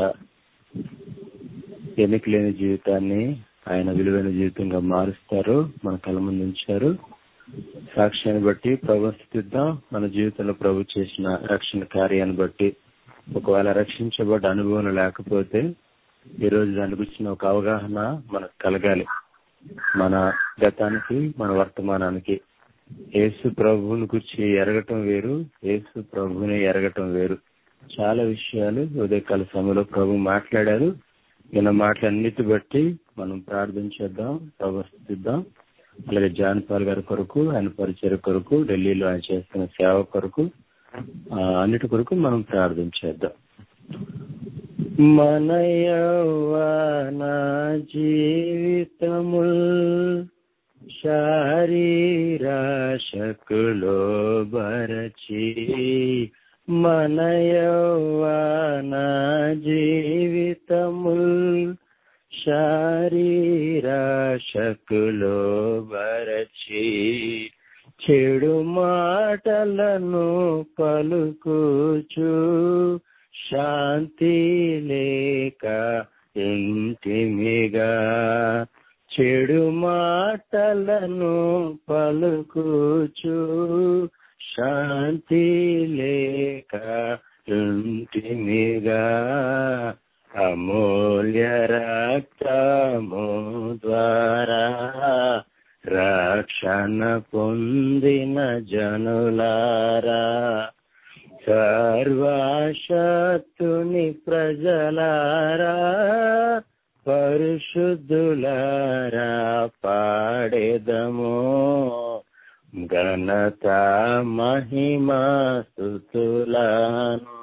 ఎన్నిక లేని జీవితాన్ని ఆయన విలువైన జీవితంగా మారుస్తారో మన కళ్ళ ముందు ఉంచారు సాక్ష్యాన్ని బట్టి ప్రభు స్థితిద్దాం మన జీవితంలో ప్రభు చేసిన రక్షణ కార్యాన్ని బట్టి ఒకవేళ రక్షించబడ్డ అనుభవం లేకపోతే ఈ రోజు దాని గురించిన ఒక అవగాహన మనకు కలగాలి మన గతానికి మన వర్తమానానికి యేసు ప్రభువుని గురించి ఎరగటం వేరు యేసు ప్రభువుని ఎరగటం వేరు చాలా విషయాలు ఉదయకాల సమయంలో ప్రభు మాట్లాడారు విన్న మాటలన్నిటి బట్టి మనం ప్రార్థన చేద్దాం ప్రవర్తిద్దాం అలాగే జాన్ పాల్ గారి కొరకు ఆయన పరిచయ కొరకు ఢిల్లీలో ఆయన చేస్తున్న సేవ కొరకు ఆ, అన్నిటి కొరకు మనం ప్రార్థన చేద్దాం మన యవ్వన జీవితముల్ శారీరాశకులో బరచి మన యవ్వన జీవితముల్ శారీరాశకులో బరచి చెడు మాటలను పలుకుచు శాంతి లేక ఇంటిమిగా చెడు మాటలను పలుకుచు శాంతి లేక ఇంటిమిగా అమూల్య రక్తము ద్వారా రక్షణ పొందిన జనులారా సర్వశక్తుని ప్రజలారా పరిశుద్ధులారా పాడేదము ఘనత మహిమా స్థుతులను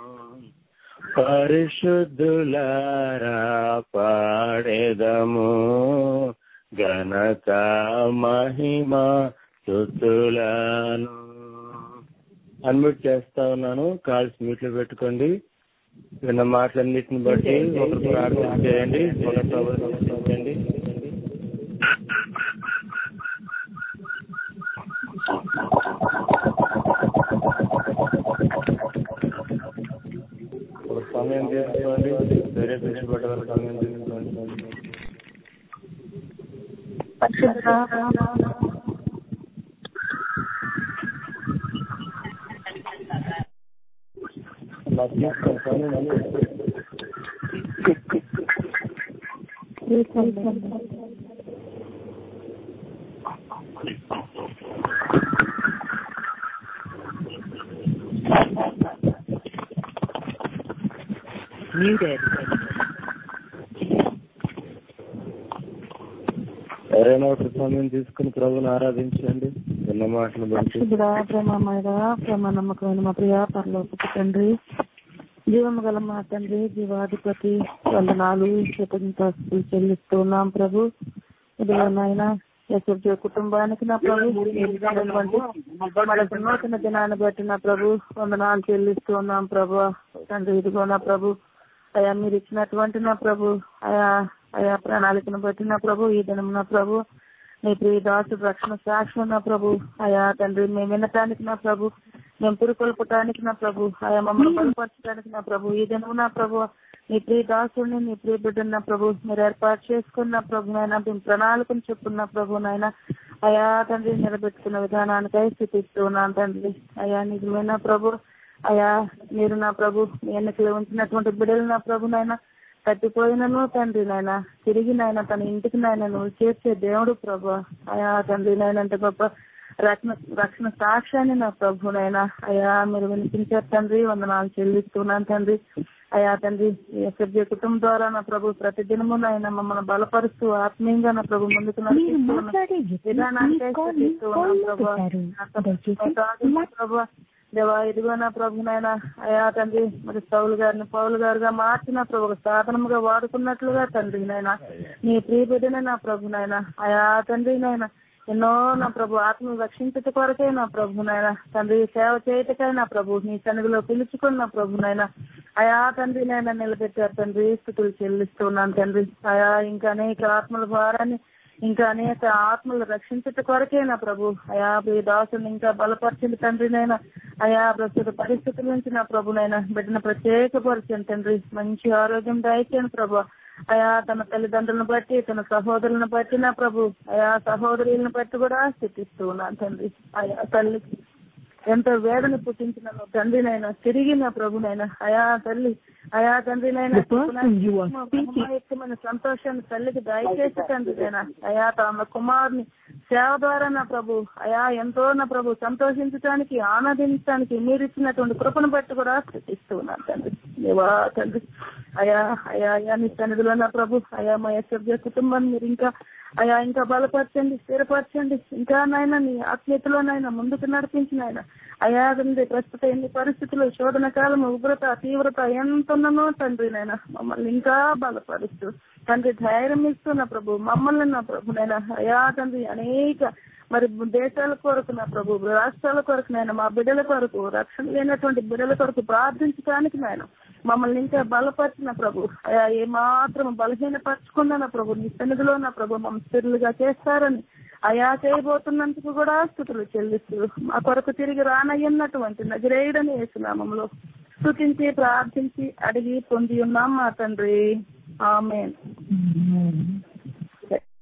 పరిశుద్ధులారా పాడేదము ఘనత మహిమ స్థుతులను అన్మ్యూట్ చేస్తా ఉన్నాను కాల్స్ మ్యూట్లో పెట్టుకోండి విన్న మాటలన్నిటిని బట్టి ఒకరు ప్రార్థన చేయండి ఒకరు ప్రవర్తించండి ఒక సమయం తీసుకోండి వేరే పిలిచిపడ్డ వాళ్ళ సమయం తీసుకోండి నాకు తీసుకోండి, సమయం తీసుకోండి. Muted. ఎవరైనా ఒక సమయం తీసుకుని ప్రభుని ఆరాధించండి విన్న మాటలు బట్టి పరిశుద్ధుడా ప్రేమమయుడా ప్రేమ నమ్మకమైన మా ప్రియ పరలోకపు తండ్రి జీవము గల మా తండ్రి జీవాధిపతి వందనాలు కృతజ్ఞతలు చెల్లిస్తూ ఉన్నాం ప్రభు ఇదిగో నాయన ఎస్ఎఫ్జీ కుటుంబానికి నా ప్రభు ఇచ్చినటువంటి మనకు నూతన దినాన్ని బట్టి నా ప్రభు వందనాలు చెల్లిస్తూ ఉన్నాం ప్రభు తండ్రి ఇదిగో నా ప్రభు అయా మీరు ఇచ్చినటువంటి నా ప్రభు అయా అయా ప్రణాళికను బట్టి నా ప్రభు ఈ దినం నా ప్రభు నీ ప్రియ దాసుడు రక్షణ సాక్ష్యం నా ప్రభు అయా తండ్రి మేము వినటానికి నా ప్రభు మేము పురుకొల్పటానికి నా ప్రభు ఆయా మమ్మల్ని బలపరచడానికి నా ప్రభు ఈ దినం నా ప్రభు నీ ప్రియ దాసుడిని నీ ప్రియ బిడ్డను నా ప్రభు మీరు ఏర్పాటు చేసుకున్న ప్రభు నాయన మేము ప్రణాళికను చెప్పున్న ప్రభు నాయన అయా తండ్రి నిలబెట్టుకున్న విధానానికై స్థితిస్తూ ఉన్నాను తండ్రి అయా నిజమైన ప్రభు అయా మీరు నా ప్రభు మీ ఎన్నికలు ఉంచినటువంటి బిడ్డలు నా ప్రభు నాయన తప్పిపోయినను తండ్రి నాయన తిరిగి నాయన తన ఇంటికి నాయన నువ్వు చేర్చే దేవుడు ప్రభు అయా తండ్రి నాయన అంటే గొప్ప రక్షణ రక్షణ సాక్ష్యాన్ని నా ప్రభు నాయన అయా మీరు వినిపించారు తండ్రి వందనాలు చెల్లిస్తున్నాను తండ్రి అయా తండ్రి ఎస్ఎఫ్జే కుటుంబం ద్వారా నా ప్రభు ప్రతిదినము నాయన మమ్మల్ని బలపరుస్తూ ఆత్మీయంగా నా ప్రభు ముందుకు మీరు నడిపిస్తూ ఉన్న మాట్లాడే వ్యక్తి విధానానికై మీ కాల్ స్థుతిస్తూ కాల్ ఉన్నాం ప్రభు. పెట్టారు నా దయచేసి మా- ప్రభు దేవా ఇదిగో నా ప్రభు నాయన అయా తండ్రి మరి సౌలు గారిని పౌలు గారుగా మార్చిన ప్రభు ఒక సాధనముగా వాడుకున్నట్లుగా తండ్రి నాయన నీ ప్రియ బిడ్డనే నా ప్రభు నాయన అయా తండ్రి నాయన ఎన్నో నా ప్రభు ఆత్మను రక్షించట కొరకే నా ప్రభు నాయన తండ్రి సేవ చేయటకై నా ప్రభు నీ సన్నిధిలో పిలుచుకుని నా ప్రభు నాయన అయా తండ్రి నాయన నిలబెట్టారు తండ్రి స్థుతులు చెల్లిస్తున్నాను తండ్రి అయా ఇంకా అనేక ఆత్మల భారాన్ని ఇంకా అనేక ఆత్మలు రక్షించట కొరకే నా ప్రభు అయా ప్రియ దాసుని ఇంకా బలపరిచింది తండ్రి నైనా అయా ప్రస్తుత పరిస్థితుల నుంచి నా ప్రభునైనా బిడ్డను ప్రత్యేకపరిచాను తండ్రి మంచి ఆరోగ్యం దయచేయండి ప్రభు అయా తన తల్లిదండ్రులను బట్టి తన సహోదరులను బట్టి నా ప్రభు అయా సహోదరులను బట్టి కూడా స్థితిస్తూ ఉన్నాను తండ్రి అయా తల్లికి ఎంతో వేదన పుట్టించిన నా తండ్రినైనా తిరిగి నా ప్రభునైనా అయా తల్లి అయా తండ్రినైనా The person you are speaking- మహోన్నతమైన సంతోషాన్ని తల్లికి దయచేసి తండ్రినైనా అయా తమ కుమారుని సేవ ద్వారా నా ప్రభు అయా ఎంతో నా ప్రభు సంతోషించడానికి ఆనందించడానికి మీరు ఇచ్చినటువంటి కృపను బట్టి కూడా స్థితిస్తూ ఉన్నాను తండ్రి దేవా తండ్రి అయా అయా అయా నీ సన్నిధిలో నా ప్రభు అయా మా ఎస్ఎఫ్జే కుటుంబాన్ని మీరు ఇంకా అయా ఇంకా బలపరచండి స్థిరపరచండి ఇంకా నాయన నీ ఆత్మీయతలో నాయన ముందుకు నడిపించిన ఆయన అయా తండ్రి ప్రస్తుత ఎన్ని పరిస్థితులు శోధన కాలం ఉగ్రత తీవ్రత ఎంత ఉన్ననో తండ్రి నాయన మమ్మల్ని ఇంకా బలపరుస్తూ తండ్రి ధైర్యం ఇస్తున్న ప్రభు మమ్మల్ని నా ప్రభు నాయన అయా తండ్రి అనేక మరి దేశాల కొరకు నా ప్రభు రాష్ట్రాల కొరకు నాయన మా బిడ్డల కొరకు రక్షణ లేనటువంటి బిడ్డల కొరకు ప్రార్థించడానికి నాయన మమ్మల్ని ఇంకా బలపరిచిన ప్రభు అయా ఏ మాత్రం బలహీనపరచకుండా నా ప్రభు నీ సన్నిధిలో నా ప్రభు మమ్మల్ని స్థిరులుగా చేస్తారని అయా చేయబోతున్నందుకు కూడా స్థుతులు చెల్లిస్తూ మా కొరకు తిరిగి రానయ్యన్నటువంటి నజరేయుడని వేసునామంలో స్థుతించి ప్రార్థించి అడిగి పొంది ఉన్నాం మా తండ్రి ఆమెన్ Amen.